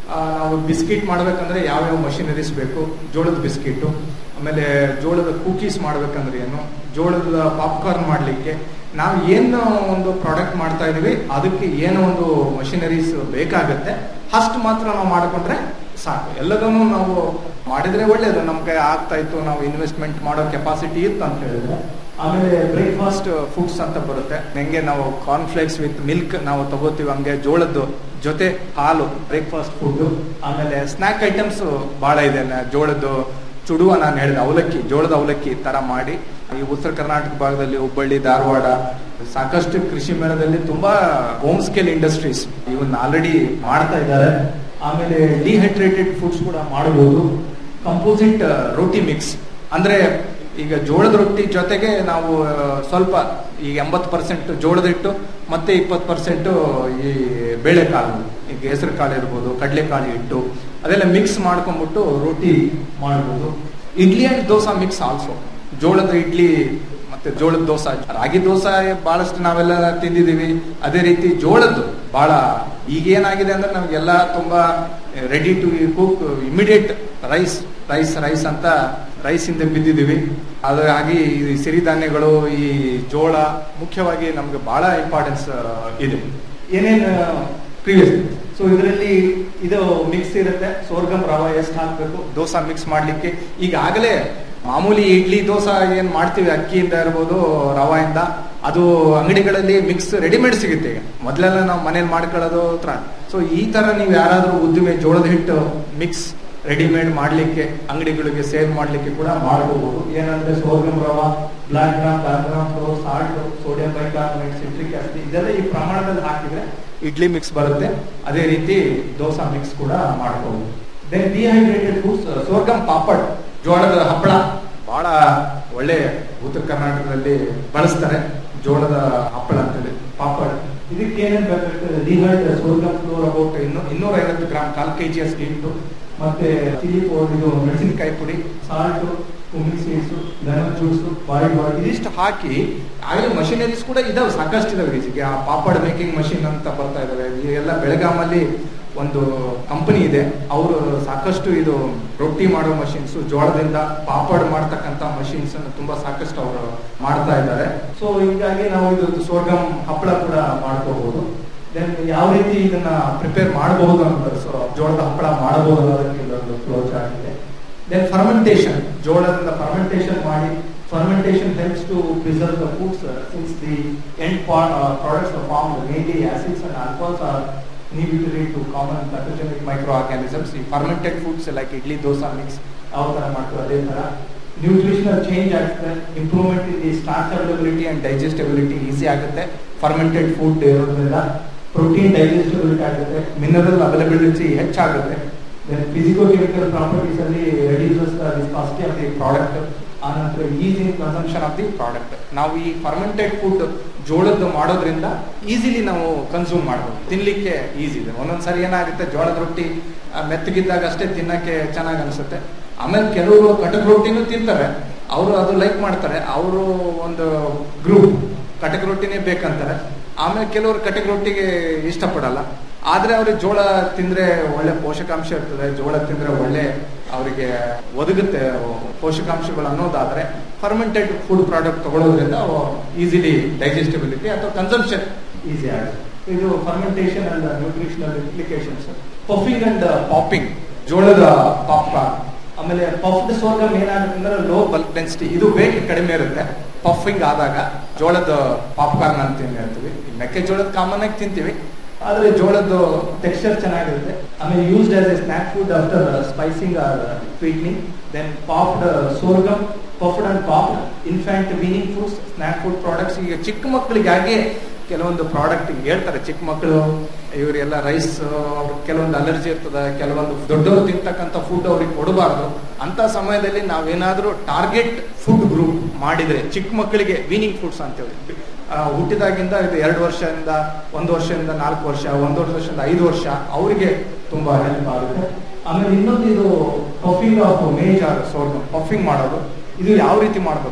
ಆ, ನಾವು ಬಿಸ್ಕಿಟ್ ಮಾಡ್ಬೇಕಂದ್ರೆ ಯಾವ್ಯಾವ ಮಷಿನರೀಸ್ ಬೇಕು ಜೋಳದ ಬಿಸ್ಕಿಟ್ ಆಮೇಲೆ ಜೋಳದ ಕುಕೀಸ್ ಮಾಡ್ಬೇಕಂದ್ರೆ ಏನು ಜೋಳದ ಪಾಪ್ಕಾರ್ನ್ ಮಾಡ್ಲಿಕ್ಕೆ ನಾವು ಏನು ಒಂದು ಪ್ರಾಡಕ್ಟ್ ಮಾಡ್ತಾ ಇದೀವಿ ಅದಕ್ಕೆ ಏನೋ ಒಂದು ಮಷಿನರೀಸ್ ಬೇಕಾಗತ್ತೆ ಅಷ್ಟು ಮಾತ್ರ ನಾವು ಮಾಡ್ಕೊಂಡ್ರೆ ಸಾಕು ಎಲ್ಲದನ್ನು ನಾವು ಮಾಡಿದ್ರೆ ಒಳ್ಳೇದು ನಮ್ ಕೈ ಆಗ್ತಾ ಇತ್ತು ನಾವು ಇನ್ವೆಸ್ಟ್ಮೆಂಟ್ ಮಾಡೋ ಕೆಪಾಸಿಟಿ ಇತ್ತು ಅಂತ ಹೇಳಿದ್ರೆ ಆಮೇಲೆ ಬ್ರೇಕ್ಫಾಸ್ಟ್ ಫುಡ್ಸ್ ಅಂತ ಬರುತ್ತೆ ಹೆಂಗೆ ನಾವು ಕಾರ್ನ್ಫ್ಲೇಕ್ಸ್ ವಿತ್ ಮಿಲ್ಕ್ ನಾವು ತಗೋತೀವಿ ಹಂಗೆ ಜೋಳದ್ದು ಜೊತೆ ಹಾಲು ಬ್ರೇಕ್ಫಾಸ್ಟ್ ಫುಡ್ ಆಮೇಲೆ ಸ್ನಾಕ್ ಐಟಮ್ಸ್ ಬಹಳ ಇದೆ ನ- ಜೋಳದ್ದು ಚುಡುವ ನಾನು ಹೇಳಿದೆ ಅವಲಕ್ಕಿ ಜೋಳದ ಅವಲಕ್ಕಿ ತರ ಮಾಡಿ ಈ ಉತ್ತರ ಕರ್ನಾಟಕ ಭಾಗದಲ್ಲಿ ಹುಬ್ಬಳ್ಳಿ ಧಾರವಾಡ ಸಾಕಷ್ಟು ಕೃಷಿ ಮೇಳದಲ್ಲಿ ತುಂಬಾ ಹೋಮ್ ಸ್ಕೇಲ್ ಇಂಡಸ್ಟ್ರೀಸ್ ಇವನ್ನ ಆಲ್ರೆಡಿ ಮಾಡ್ತಾ ಇದ್ದಾರೆ ಆಮೇಲೆ ಡಿಹೈಡ್ರೇಟೆಡ್ ಫುಡ್ಸ್ ಕೂಡ ಮಾಡಬಹುದು ಕಂಪೋಸಿಟ್ ರೋಟಿ ಮಿಕ್ಸ್ ಅಂದ್ರೆ ಈಗ ಜೋಳದ ರೊಟ್ಟಿ ಜೊತೆಗೆ ನಾವು ಆ, ಸ್ವಲ್ಪ ಈಗ ಎಂಬತ್ತು ಪರ್ಸೆಂಟ್ ಜೋಳದ ಹಿಟ್ಟು ಮತ್ತೆ ಇಪ್ಪತ್ತು ಪರ್ಸೆಂಟ್ ಈ ಬೇಳೆಕಾಳು ಈಗ ಹೆಸರು ಕಾಳು ಇರ್ಬೋದು ಕಡಲೆಕಾಳು ಹಿಟ್ಟು ಅದೆಲ್ಲ ಮಿಕ್ಸ್ ಮಾಡ್ಕೊಂಡ್ಬಿಟ್ಟು ರೊಟ್ಟಿ ಮಾಡ್ಬೋದು idli and dosa mix also ಜೋಳದ ಇಡ್ಲಿ ಮತ್ತೆ ಜೋಳದ ದೋಸೆ ರಾಗಿ ದೋಸೆ ಬಹಳಷ್ಟು ನಾವೆಲ್ಲ ತಿಂದಿದೀವಿ ಅದೇ ರೀತಿ ಜೋಳದ್ದು ಬಹಳ ಈಗ ಏನಾಗಿದೆ ಅಂದ್ರೆ ನಮ್ಗೆಲ್ಲ ತುಂಬಾ ready to cook immediate rice rice rice ಅಂತ ರೈಸ್ ಇಂದ ಬಿದ್ದಿದೀವಿ ಹಾಗಾಗಿ ಈ ಸಿರಿಧಾನ್ಯಗಳು ಈ ಜೋಳ ಮುಖ್ಯವಾಗಿ ನಮ್ಗೆ ಬಹಳ ಇಂಪಾರ್ಟೆನ್ಸ್ ಇದೆ ಏನೇನು ಪ್ರೀವಿಯಸ್ ಸೊ ಇದರಲ್ಲಿ ಇದು ಮಿಕ್ಸ್ ಇರುತ್ತೆ ಸೋರ್ಗಮ್ ರವ ಎಷ್ಟು ಹಾಕ್ಬೇಕು ದೋಸಾ ಮಿಕ್ಸ್ ಮಾಡ್ಲಿಕ್ಕೆ ಈಗಾಗಲೇ ಮಾಮೂಲಿ ಇಡ್ಲಿ ದೋಸಾ ಏನ್ ಮಾಡ್ತೀವಿ ಅಕ್ಕಿಯಿಂದ ಇರ್ಬೋದು ರವೆಯಿಂದ ಅದು ಅಂಗಡಿಗಳಲ್ಲಿ ಮಿಕ್ಸ್ ರೆಡಿಮೇಡ್ ಸಿಗುತ್ತೆ ಈಗ ಮೊದಲೆಲ್ಲ ನಾವು ಮನೇಲಿ ಮಾಡ್ಕೊಳ್ಳೋದು ಹತ್ರ ಸೊ ಈ ತರ ನೀವು ಯಾರಾದ್ರೂ ಉದ್ದಿಮೆ ಜೋಳದ ಹಿಟ್ಟು ಮಿಕ್ಸ್ ರೆಡಿಮೇಡ್ ಮಾಡ್ಲಿಕ್ಕೆ ಅಂಗಡಿಗಳಿಗೆ ಸೇಲ್ ಮಾಡ್ಲಿಕ್ಕೆ ಕೂಡ ಮಾಡಬಹುದು ಏನಂದ್ರೆ sorghum rava black gram black gram flour salt sodium bicarbonate citric acid ಇದೆಲ್ಲ ಈ ಪ್ರಮಾಣದಲ್ಲಿ ಹಾಕಿದ್ರೆ ಇಡ್ಲಿ ಮಿಕ್ಸ್ ಬರುತ್ತೆ ಅದೇ ರೀತಿ ದೋಸಾ ಮಿಕ್ಸ್ ಕೂಡ ಮಾಡ್ಕೋಬಹುದು then dehydrated foods sorghum papad ಜೋಳದ ಹಪ್ಪಳ ಬಹಳ ಒಳ್ಳೆ ಉತ್ತರ ಕರ್ನಾಟಕದಲ್ಲಿ ಬಳಸ್ತಾರೆ ಜೋಳದ ಹಪ್ಪಳ ಅಂತೇಳಿ ಪಾಪಡ್ ಇದಕ್ಕೆ ಏನೇನು ಬೇಕಾಗ್ತದೆ ಡಿಹೈಡ್ ಸೋರ್ಗಮ್ ಫ್ಲೋರ್ ಅಬೌಟ್ ಇನ್ನು ಇನ್ನೂರ ಐವತ್ತು ಗ್ರಾಮ್ ಕಾಲ್ ಕೆಜಿ ಅಷ್ಟು ಹಿಟ್ಟು ಮತ್ತೆ ಚಿಲ್ಲಿ ಪೌಡರ್ ಇದು ಮೆಣಸಿನಕಾಯಿ ಪುಡಿ salt cumin seeds lemon juice boil water ಇದಿಷ್ಟು ಹಾಕಿ ಆಗಲೇ ಮಷಿನರೀಸ್ ಕೂಡ ಇದಾವೆ ಸಾಕಷ್ಟು ಇದಾವೆ ಈಗ ಪಾಪಡ್ ಮೇಕಿಂಗ್ ಮಷಿನ್ ಅಂತ ಬರ್ತಾ ಇದಾವೆ ಎಲ್ಲ ಬೆಳಗಾಮಲ್ಲಿ ಒಂದು ಕಂಪನಿ ಇದೆ ಅವರು ಸಾಕಷ್ಟು ಇದು ರೊಟ್ಟಿ ಮಾಡೋ ಮಷಿನ್ಸ್ ಜೋಳದಿಂದ ಪಾಪಡ್ ಮಾಡ್ತಕ್ಕಂತ ಮಷಿನ್ಸ್ ಅನ್ನು ತುಂಬಾ ಸಾಕಷ್ಟು ಅವರು ಮಾಡ್ತಾ ಇದ್ದಾರೆ ಸೊ ಹೀಗಾಗಿ ನಾವು ಇದು ಸೋರ್ಗಮ್ ಹಪ್ಪಳ ಕೂಡ ಮಾಡ್ಕೋಬಹುದು ದೆನ್ ಯಾವ ರೀತಿ ಇದನ್ನ ಪ್ರಿಪೇರ್ ಮಾಡಬಹುದು ಅಂತ ಸೊ ಜೋಳದ ಹಪ್ಪಳ ಮಾಡಬಹುದು ಅನ್ನೋದಕ್ಕೆ ಇಲ್ಲೊಂದು ಫ್ಲೋ ಚಾರ್ಟ್ ಇದೆ ದೆನ್ ಫರ್ಮೆಂಟೇಷನ್ ಜೋಳದಿಂದ ಫರ್ಮೆಂಟೇಷನ್ ಮಾಡಿ fermentation helps to preserve the foods since the end products are formed mainly acids and alcohols are inhibitory to common pathogenic microorganisms ಈ fermented foods like idli dosa mix ಯಾವ ತರ ಮಾಡ್ತೀವಿ ಅದೇ ತರ ನ್ಯೂಟ್ರಿಷನಲ್ ಚೇಂಜ್ ಆಗ್ತದೆ improvement in the starch availability and digestibility easy ಆಗುತ್ತೆ ಫರ್ಮೆಂಟೆಡ್ ಫುಡ್ ಇರೋದ್ರಿಂದ ಪ್ರೋಟೀನ್ ಡೈಜೆಸ್ಟಬಿಲಿಟಿ ಆಗುತ್ತೆ ಮಿನರಲ್ ಅವೈಲಬಿಲಿಟಿ ಹೆಚ್ಚಾಗುತ್ತೆ ದೆನ್ ಫಿಸಿಕೋ ಕೆಮಿಕಲ್ ಪ್ರಾಪರ್ಟೀಸ್ ಅಲ್ಲಿ reduces the viscosity of the product ಆನಂತರ ease in consumption of the product ನಾವು ಈ ಫರ್ಮೆಂಟೆಡ್ ಫುಡ್ ಜೋಳದ್ದು ಮಾಡೋದ್ರಿಂದ ಈಸಿಲಿ ನಾವು ಕನ್ಸ್ಯೂಮ್ ಮಾಡ್ಬೋದು ತಿನ್ಲಿಕ್ಕೆ ಈಸಿ ಇದೆ ಒಂದೊಂದ್ಸರಿ ಏನಾಗುತ್ತೆ ಜೋಳದ ರೊಟ್ಟಿ ಆ, ಮೆತ್ತಗಿದ್ದಾಗ ಅಷ್ಟೇ ತಿನ್ನಕ್ಕೆ ಚೆನ್ನಾಗಿ ಅನ್ಸುತ್ತೆ ಆಮೇಲೆ ಕೆಲವರು ಕಟಕ್ ರೊಟ್ಟಿನೂ ತಿಂತಾರೆ ಅವರು ಅದು ಲೈಕ್ ಮಾಡ್ತಾರೆ ಅವರು ಒಂದು ಗ್ರೂಪ್ ಕಟಕ್ ರೊಟ್ಟಿನೇ ಬೇಕಂತಾರೆ ಆಮೇಲೆ ಕೆಲವರು ಕಟಕ್ ರೊಟ್ಟಿಗೆ ಇಷ್ಟಪಡಲ್ಲ ಆದ್ರೆ ಅವ್ರಿಗೆ ಜೋಳ ತಿಂದ್ರೆ ಒಳ್ಳೆ ಪೋಷಕಾಂಶ ಇರ್ತದೆ ಜೋಳ ತಿಂದ್ರೆ ಒಳ್ಳೆ ಅವರಿಗೆ ಒದಗುತ್ತೆ ಪೋಷಕಾಂಶಗಳು ಅನ್ನೋದಾದ್ರೆ ಫರ್ಮೆಂಟೆಡ್ ಫುಡ್ ಪ್ರಾಡಕ್ಟ್ ತಗೊಳ್ಳೋದ್ರಿಂದ ಈಸಿಲಿ ಡೈಜೆಸ್ಟಿಬಿಲಿಟಿ ಅಥವಾ ಕನ್ಸಂಪ್ಷನ್ ಈಸಿ ಆಗುತ್ತೆ ಇದು fermentation and nutritional implications puffing and popping ಜೋಳದ ಪಾಪ್ಕಾರ್ನ್ ಆಮೇಲೆ ಪಫ್ಡ್ ಸೋರ್ಗಮ್ ಏನಾಗುತ್ತೆ ಅಂದ್ರೆ ಲೋ ಬಲ್ಕ್ ಡೆನ್ಸಿಟಿ ಇದು ವೇಟ್ ಕಡಿಮೆ ಇರುತ್ತೆ ಪಫಿಂಗ್ ಆದಾಗ ಜೋಳದ ಪಾಪ್ಕಾರ್ನ್ ಅಂತ ಏನ್ ಹೇಳ್ತೀವಿ ಈ ಮೆಕ್ಕೆಜೋಳದ ಕಾಮನ್ ಆಗಿ ತಿಂತೀವಿ ಆದ್ರೆ ಜೋಳದ ಟೆಕ್ಸ್ಚರ್ ಚೆನ್ನಾಗಿರುತ್ತೆ ಆಮೇಲೆ used as a snack food after spicing or sweetening then popped sorghum puffed and popped infant weaning foods snack food products ಈಗ ಚಿಕ್ಕ ಮಕ್ಕಳಿಗಾಗಿ ಕೆಲವೊಂದು ಪ್ರಾಡಕ್ಟ್ ಹೇಳ್ತಾರೆ ಚಿಕ್ಕ ಮಕ್ಕಳು ಇವರೆಲ್ಲ ರೈಸ್ ಕೆಲವೊಂದು ಅಲರ್ಜಿ ಇರ್ತದೆ ಕೆಲವೊಂದು ದೊಡ್ಡವರು ತಿಂತಕ್ಕಂಥ ಫುಡ್ ಅವ್ರಿಗೆ ಕೊಡಬಾರ್ದು ಅಂತ ಸಮಯದಲ್ಲಿ ನಾವೇನಾದ್ರೂ ಟಾರ್ಗೆಟ್ ಫುಡ್ ಗ್ರೂಪ್ ಮಾಡಿದ್ರೆ ಚಿಕ್ಕ ಮಕ್ಕಳಿಗೆ ವೀನಿಂಗ್ ಫುಡ್ಸ್ ಅಂತೇಳಿ ಆ, ಹುಟ್ಟಿದಾಗಿಂದ ಇದು ಎರಡು ವರ್ಷದಿಂದ ಒಂದು ವರ್ಷದಿಂದ ನಾಲ್ಕು ವರ್ಷ ಒಂದೂವರೆ ವರ್ಷದಿಂದ ಐದು ವರ್ಷ ಅವರಿಗೆ ತುಂಬಾ ಹೆಲ್ಪ್ ಆಗುತ್ತೆ ಆಮೇಲೆ ಇನ್ನೊಂದು ಇದು puffing of maize or sorghum puffing ಮಾಡೋದು ಇದು ಯಾವ ರೀತಿ ಮಾಡಬೇಕು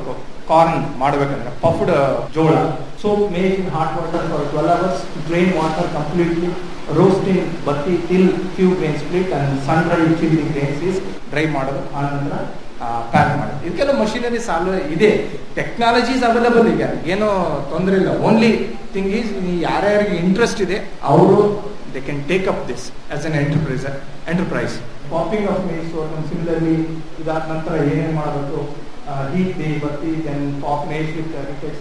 ಕಾರ್ನ್ ಮಾಡಬೇಕಂದ್ರೆ ಪಫ್ಡ್ ಜೋಳ soak maize in hot water for twelve hours drain water completely roasting ಬತ್ತಿ till few grain split and sun dry chill grains is dry ಮಾಡೋದು ಆ ನಂತರ ಪ್ಯಾಕ್ ಮಾಡೋದು ಇದಕ್ಕೆಲ್ಲ ಮಷಿನರಿ ಸಾಲ್ವ್ ಇದೆ ಟೆಕ್ನಾಲಜೀಸ್ ಅವೈಲಬಲ್ ಈಗ ಏನೋ ತೊಂದರೆ ಇಲ್ಲ ಓನ್ಲಿ ಥಿಂಗ್ ಈಸ್ ಯಾರ್ಯಾರಿಗೆ ಇಂಟ್ರೆಸ್ಟ್ ಇದೆ ಅವರು they can take up this as an enterprise enterprise popping of maize similarly ಇದಾದ ನಂತರ ಏನೇನು ಮಾಡಬೇಕು ಹೀಟ್ ಡಿ ಬತ್ತಿ ದೆನ್ ಪಾಪ್ ಮೇಸ್ ವಿತ್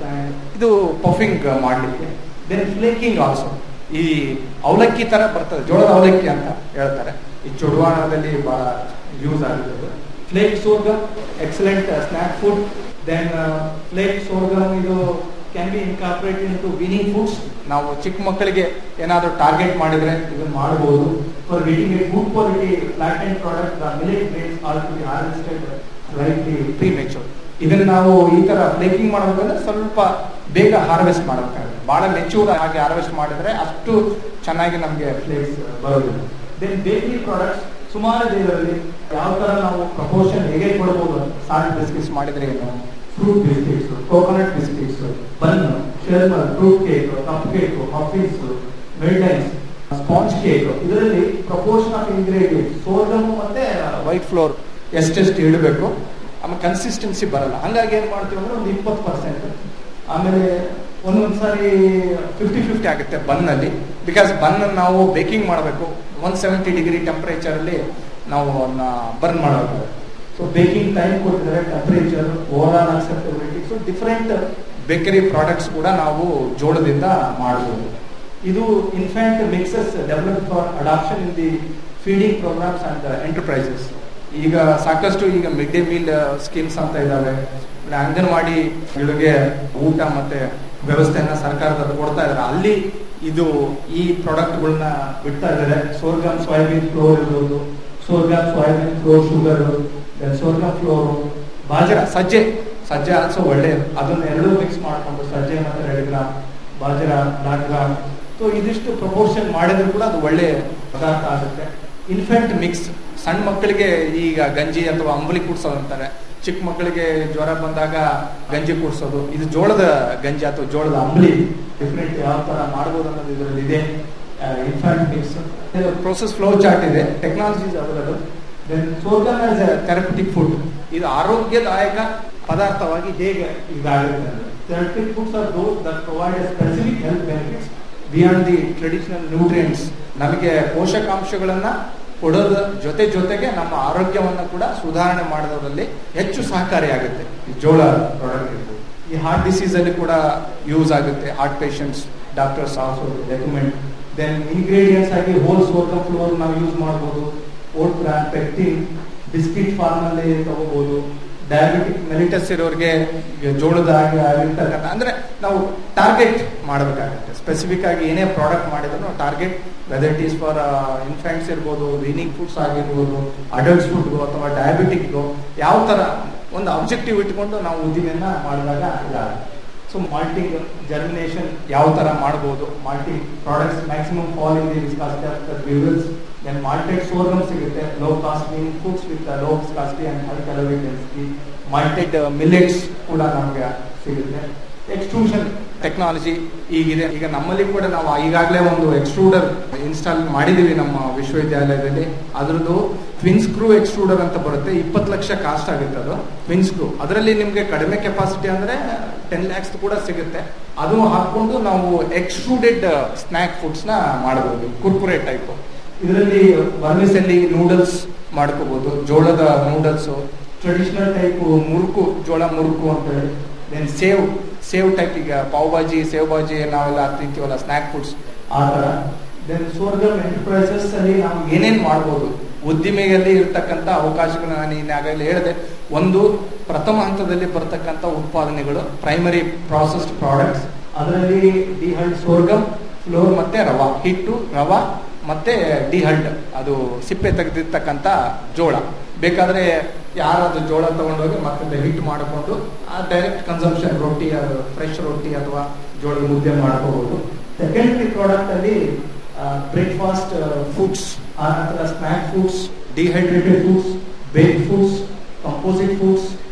ಇದು ಪಫಿಂಗ್ ಮಾಡಲಿಕ್ಕೆ ದೆನ್ ಫ್ಲೇಕಿಂಗ್ ಆಲ್ಸೋ ಈ ಅವಲಕ್ಕಿ ತರ ಬರ್ತದೆ ಜೋಳದ ಅವಲಕ್ಕಿ ಅಂತ ಹೇಳ್ತಾರೆ ಈ ಚುಡುವಾಣದಲ್ಲಿ ಬಹಳ ಯೂಸ್ ಆಗುತ್ತೆ flake sorghum excellent snack food then flake sorghum ಇದು can be incorporate into weaning foods ನಾವು ಚಿಕ್ಕ ಮಕ್ಕಳಿಗೆ ಏನಾದರೂ ಟಾರ್ಗೆಟ್ ಮಾಡಿದ್ರೆ ಇದನ್ನು ಮಾಡಬಹುದು for getting a good quality flat and product the millet grains are to be harvested rightly premature ಇದನ್ನ ನಾವು ಈ ತರ ಫ್ಲೇಕಿಂಗ್ ಮಾಡಬೇಕಂದ್ರೆ ಸ್ವಲ್ಪ ಬೇಗ ಹಾರ್ವೆಸ್ಟ್ ಮಾಡಬೇಕಾಗುತ್ತೆ ಬಹಳ ಮೆಚೂರ್ ಆಗಿ ಹಾರ್ವೆಸ್ಟ್ ಮಾಡಿದ್ರೆ ಅಷ್ಟು ಚೆನ್ನಾಗಿ ನಮಗೆ ಫ್ಲೇಕ್ಸ್ ಬರೋದಿಲ್ಲ ದೆನ್ ಬೇಕರಿ ಪ್ರಾಡಕ್ಟ್ಸ್ ಸುಮಾರು ಇದರಲ್ಲಿ ಯಾವ ತರ ನಾವು ಪ್ರಪೋರ್ಷನ್ ಹೇಗೆ ಕೊಡಬಹುದು ಸಾಲ್ಟ್ ಬಿಸ್ಕಿಟ್ಸ್ ಮಾಡಿದ್ರೆ ಏನು fruit biscuits coconut biscuits bun ಶರ್ಮಲ್ fruit cake cupcake muffins ಮೆಲ್ಟೈನ್ಸ್ ಸ್ಪಾಂಜ್ ಕೇಕ್ ಇದರಲ್ಲಿ ಪ್ರಪೋರ್ಷನ್ ಆಫ್ ಇಂಗ್ರೀಡಿಯೆಂಟ್ ಸೋಡಮ್ ಮತ್ತೆ ವೈಟ್ ಫ್ಲೋರ್ ಎಷ್ಟೆಷ್ಟು ಇಡಬೇಕು ಆಮೇಲೆ ಕನ್ಸಿಸ್ಟೆನ್ಸಿ ಬರಲ್ಲ ಹಂಗಾಗಿ ಏನ್ ಮಾಡ್ತೀವಿ ಅಂದ್ರೆ ಒಂದು ಇಪ್ಪತ್ತು ಪರ್ಸೆಂಟ್ ಆಮೇಲೆ ಒಂದೊಂದು ಸಾರಿ ಫಿಫ್ಟಿ ಫಿಫ್ಟಿ ಆಗುತ್ತೆ ಬನ್ನಲ್ಲಿ ಬಿಕಾಸ್ ಬನ್ ನಾವು ಬೇಕಿಂಗ್ ಮಾಡಬೇಕು ಒನ್ ಸೆವೆಂಟಿ ಡಿಗ್ರಿ ಟೆಂಪರೇಚರ್ ಅಲ್ಲಿ ನಾವು ಅದನ್ನ ಬರ್ನ್ ಮಾಡಬೇಕು ಸೊ ಬೇಕಿಂಗ್ ಟೈಮ್ ಕೊಟ್ಟಿದ್ದಾರೆ temperature over all acceptability so different bakery products ಕೂಡ ನಾವು ಜೋಳದಿಂದ ಮಾಡಬಹುದು ಇದು infant mixes develop for adoption in the feeding programs and enterprises ಈಗ ಸಾಕಷ್ಟು ಈಗ ಮಿಡ್ ಡೇ ಮೀಲ್ ಸ್ಕೀಮ್ಸ್ ಅಂತ ಇದಾವೆ ಅಂಗನವಾಡಿ ಗಳಿಗೆ ಊಟ ಮತ್ತೆ ವ್ಯವಸ್ಥೆಯನ್ನ ಸರ್ಕಾರದವರು ಕೊಡ್ತಾ ಇದ್ದಾರೆ ಅಲ್ಲಿ ಇದು ಈ ಪ್ರಾಡಕ್ಟ್ಗಳನ್ನ ಬಿಡ್ತಾ ಇದ್ದಾರೆ ಸೋರ್ಗಮ್ ಸೋಯಾಬೀನ್ ಫ್ಲೋರ್ ಇರ್ಬೋದು sorghum soybean flour sugar sorghum flour bajra ಸಜ್ಜೆ ಸಜ್ಜೆ ಆಲ್ಸೋ ಒಳ್ಳೆ ಅದನ್ನ ಎರಡೂ ಮಿಕ್ಸ್ ಮಾಡ್ಕೊಂಡು ಸಜ್ಜೆ ಮತ್ತೆ ಎರಡು ಗ್ರಾಮ್ ಬಾಜರ ನಾಲ್ಕು ಗ್ರಾಮ್ ಸೊ ಇದಿಷ್ಟು ಪ್ರಪೋರ್ಷನ್ ಮಾಡಿದ್ರು ಕೂಡ ಅದು ಒಳ್ಳೆ ಪದಾರ್ಥ ಆಗುತ್ತೆ ಇನ್ಫೆಂಟ್ ಮಿಕ್ಸ್ ಸಣ್ಣ ಮಕ್ಕಳಿಗೆ ಈಗ ಗಂಜಿ ಅಥವಾ ಅಂಬಲಿ ಕುಡ್ಸೋದು ಅಂತಾರೆ ಚಿಕ್ಕ ಮಕ್ಕಳಿಗೆ ಜ್ವರ ಬಂದಾಗ ಗಂಜಿ ಕುಡ್ಸೋದು ಇದು ಜೋಳದ ಗಂಜಿ ಅಥವಾ ಜೋಳದ ಅಂಬಲಿ ಡಿಫ್ರೆಂಟ್ ಯಾವ ತರ ಮಾಡ್ಬೋದು ಅನ್ನೋದು ಇದರಲ್ಲಿ ಇದೆ infant mix process flow chart ಇದೆ technologies available then sorghum as therapeutic food ಇದು ಆರೋಗ್ಯದಾಯಕ ಪದಾರ್ಥವಾಗಿ ಹೇಗೆ ಇದಾಗುತ್ತೆ therapeutic foods are those that provide specific health benefits beyond the traditional nutrients ನಮಗೆ ಪೋಷಕಾಂಶಗಳನ್ನ ಕೊಡೋದ್ರ ಜೊತೆ ಜೊತೆಗೆ ನಮ್ಮ ಆರೋಗ್ಯವನ್ನ ಕೂಡ ಸುಧಾರಣೆ ಮಾಡೋದ್ರಲ್ಲಿ ಹೆಚ್ಚು ಸಹಕಾರಿಯಾಗುತ್ತೆ ಈ ಜೋಳ ಪ್ರಾಡಕ್ಟ್ ಇರ್ಬೋದು ಈ ಹಾರ್ಟ್ ಡಿಸೀಸ್ ಅಲ್ಲಿ ಕೂಡ ಯೂಸ್ ಆಗುತ್ತೆ heart patients doctors also recommend then ingredients ಆಗಿ ಹೋಲ್ ಸೋರ್ಗಮ್ ಫ್ಲೋರ್ ನಾವು ಯೂಸ್ ಮಾಡ್ಬೋದು oat bran pectin biscuit form ಅಲ್ಲಿ ತಗೋಬಹುದು ಡಯಾಬಿಟಿಕ್ ಮೆಲಿಟಸ್ ಇರೋರಿಗೆ ಜೋಳದ ಆಗಿ ಆಗಿರ್ತಕ್ಕಂಥ ಅಂದ್ರೆ ನಾವು ಟಾರ್ಗೆಟ್ ಮಾಡಬೇಕಾಗುತ್ತೆ ಸ್ಪೆಸಿಫಿಕ್ ಆಗಿ ಏನೇ ಪ್ರಾಡಕ್ಟ್ ಮಾಡಿದ್ರು target whether it is for infants ಇರ್ಬೋದು ವೀನಿಂಗ್ ಫುಡ್ಸ್ ಆಗಿರ್ಬೋದು ಅಡಲ್ಟ್ಸ್ ಫುಡ್ಗೋ ಅಥವಾ ಡಯಾಬಿಟಿಕ್ಗೋ ಯಾವ ತರ ಒಂದು ಆಬ್ಜೆಕ್ಟಿವ್ ಇಟ್ಕೊಂಡು ನಾವು ಉದ್ದಿಮೆಯನ್ನ ಮಾಡಿದಾಗ ಇದಾಗುತ್ತೆ ಸೊ ಮಾಲ್ಟಿಂಗ್ ಜರ್ಮಿನೇಷನ್ ಯಾವ ತರ ಮಾಡಬಹುದು malting products maximum fall in the viscosity then malted sorghum ಸಿಗುತ್ತೆ low cost mean foods with low viscosity and high calorie density malted millets ಕೂಡ ನಮಗೆ ಸಿಗುತ್ತೆ ಎಕ್ಸ್ಟ್ರೂಷನ್ ಟೆಕ್ನಾಲಜಿ ಈಗಿದೆ ಈಗ ನಮ್ಮಲ್ಲಿ ಕೂಡ ನಾವು ಈಗಾಗಲೇ ಒಂದು ಎಕ್ಸ್ಟ್ರೂಡರ್ ಇನ್ಸ್ಟಾಲ್ ಮಾಡಿದೀವಿ ನಮ್ಮ ವಿಶ್ವವಿದ್ಯಾಲಯದಲ್ಲಿ ಅದ್ರದ್ದು ಟ್ವಿನ್ ಸ್ಕ್ರೂ ಎಕ್ಸ್ಟ್ರೂಡರ್ ಅಂತ ಬರುತ್ತೆ ಇಪ್ಪತ್ತು ಲಕ್ಷ ಕಾಸ್ಟ್ ಆಗುತ್ತೆ ಅದು ಟ್ವಿನ್ ಸ್ಕ್ರೂ ಅದರಲ್ಲಿ ನಿಮಗೆ ಕಡಿಮೆ ಕೆಪಾಸಿಟಿ ಅಂದ್ರೆ ಟೆನ್ ಲ್ಯಾಕ್ಸ್ ಕೂಡ ಸಿಗುತ್ತೆ ಅದು ಹಾಕೊಂಡು ನಾವು ಎಕ್ಸ್ಟ್ರೂಡೆಡ್ ಸ್ನ್ಯಾಕ್ ಫುಡ್ಸ್ ನ ಮಾಡಬಹುದು ಕುರ್ಕುರೆ ಟೈಪ್ ಇದರಲ್ಲಿ ವರ್ಮಿಸಲ್ಲಿ ನೂಡಲ್ಸ್ ಮಾಡ್ಕೋಬಹುದು ಜೋಳದ ನೂಡಲ್ಸ್ ಟ್ರೆಡಿಷನಲ್ ಟೈಪ್ ಮುರುಕು ಜೋಳ ಮುರುಕು ಅಂತ ಹೇಳಿ ದೆನ್ ಸೇವ್ ಸೇವ್ ಟೈಪ್ ಈಗ ಪಾವ್ ಭಾಜಿ ಸೇವ್ ಭಾಜಿ ನಾವೆಲ್ಲ ತಿಂತೀವಲ್ಲ ಸ್ನ್ಯಾಕ್ ಫುಡ್ಸ್ ಆ ತರ ದೆನ್ ಸೋರ್ಗಮ್ ಎಂಟರ್ಪ್ರೈಸಸ್ ಅಲ್ಲಿ ನಾವು ಏನೇನ್ ಮಾಡ್ಬೋದು ಉದ್ದಿಮೆಯಲ್ಲಿ ಇರ್ತಕ್ಕಂಥ ಅವಕಾಶಗಳು ನಾನು ಈಗಾಗಲೇ ಹೇಳಿದೆ ಒಂದು ಪ್ರಥಮ ಹಂತದಲ್ಲಿ ಬರ್ತಕ್ಕಂಥ ಉತ್ಪಾದನೆಗಳು ಪ್ರೈಮರಿ ಪ್ರಾಸೆಸ್ಡ್ ಪ್ರಾಡಕ್ಟ್ಸ್ ಅದರಲ್ಲಿ ಡಿಹಲ್ಡ್ ಸೋರ್ಗಮ್ ಫ್ಲೋರ್ ಮತ್ತೆ ರವಾ ಹಿಟ್ಟು ರವಾ ಮತ್ತೆ ಡಿಹಲ್ಡ್ ಅದು ಸಿಪ್ಪೆ ತೆಗೆದಿರ್ತಕ್ಕಂಥ ಜೋಳ ಬೇಕಾದ್ರೆ ಯಾರಾದ್ರೂ ಜೋಳ ತಗೊಂಡೋಗಿ ಮತ್ತೆ ಹಿಟ್ ಮಾಡಿಕೊಂಡು ಆ ಡೈರೆಕ್ಟ್ ಕನ್ಸಂಪ್ಷನ್ ರೊಟ್ಟಿ ಅದು ಫ್ರೆಶ್ ರೊಟ್ಟಿ ಅಥವಾ ಜೋಳದ ಮುದ್ದೆ ಮಾಡ್ಕೋಬಹುದು ಸೆಕೆಂಡರಿ ಪ್ರಾಡಕ್ಟ್ ಅಲ್ಲಿ ಬ್ರೇಕ್ಫಾಸ್ಟ್ ಫುಡ್ಸ್ ಆ ನಂತರ snack foods dehydrated foods bake foods composite foods instant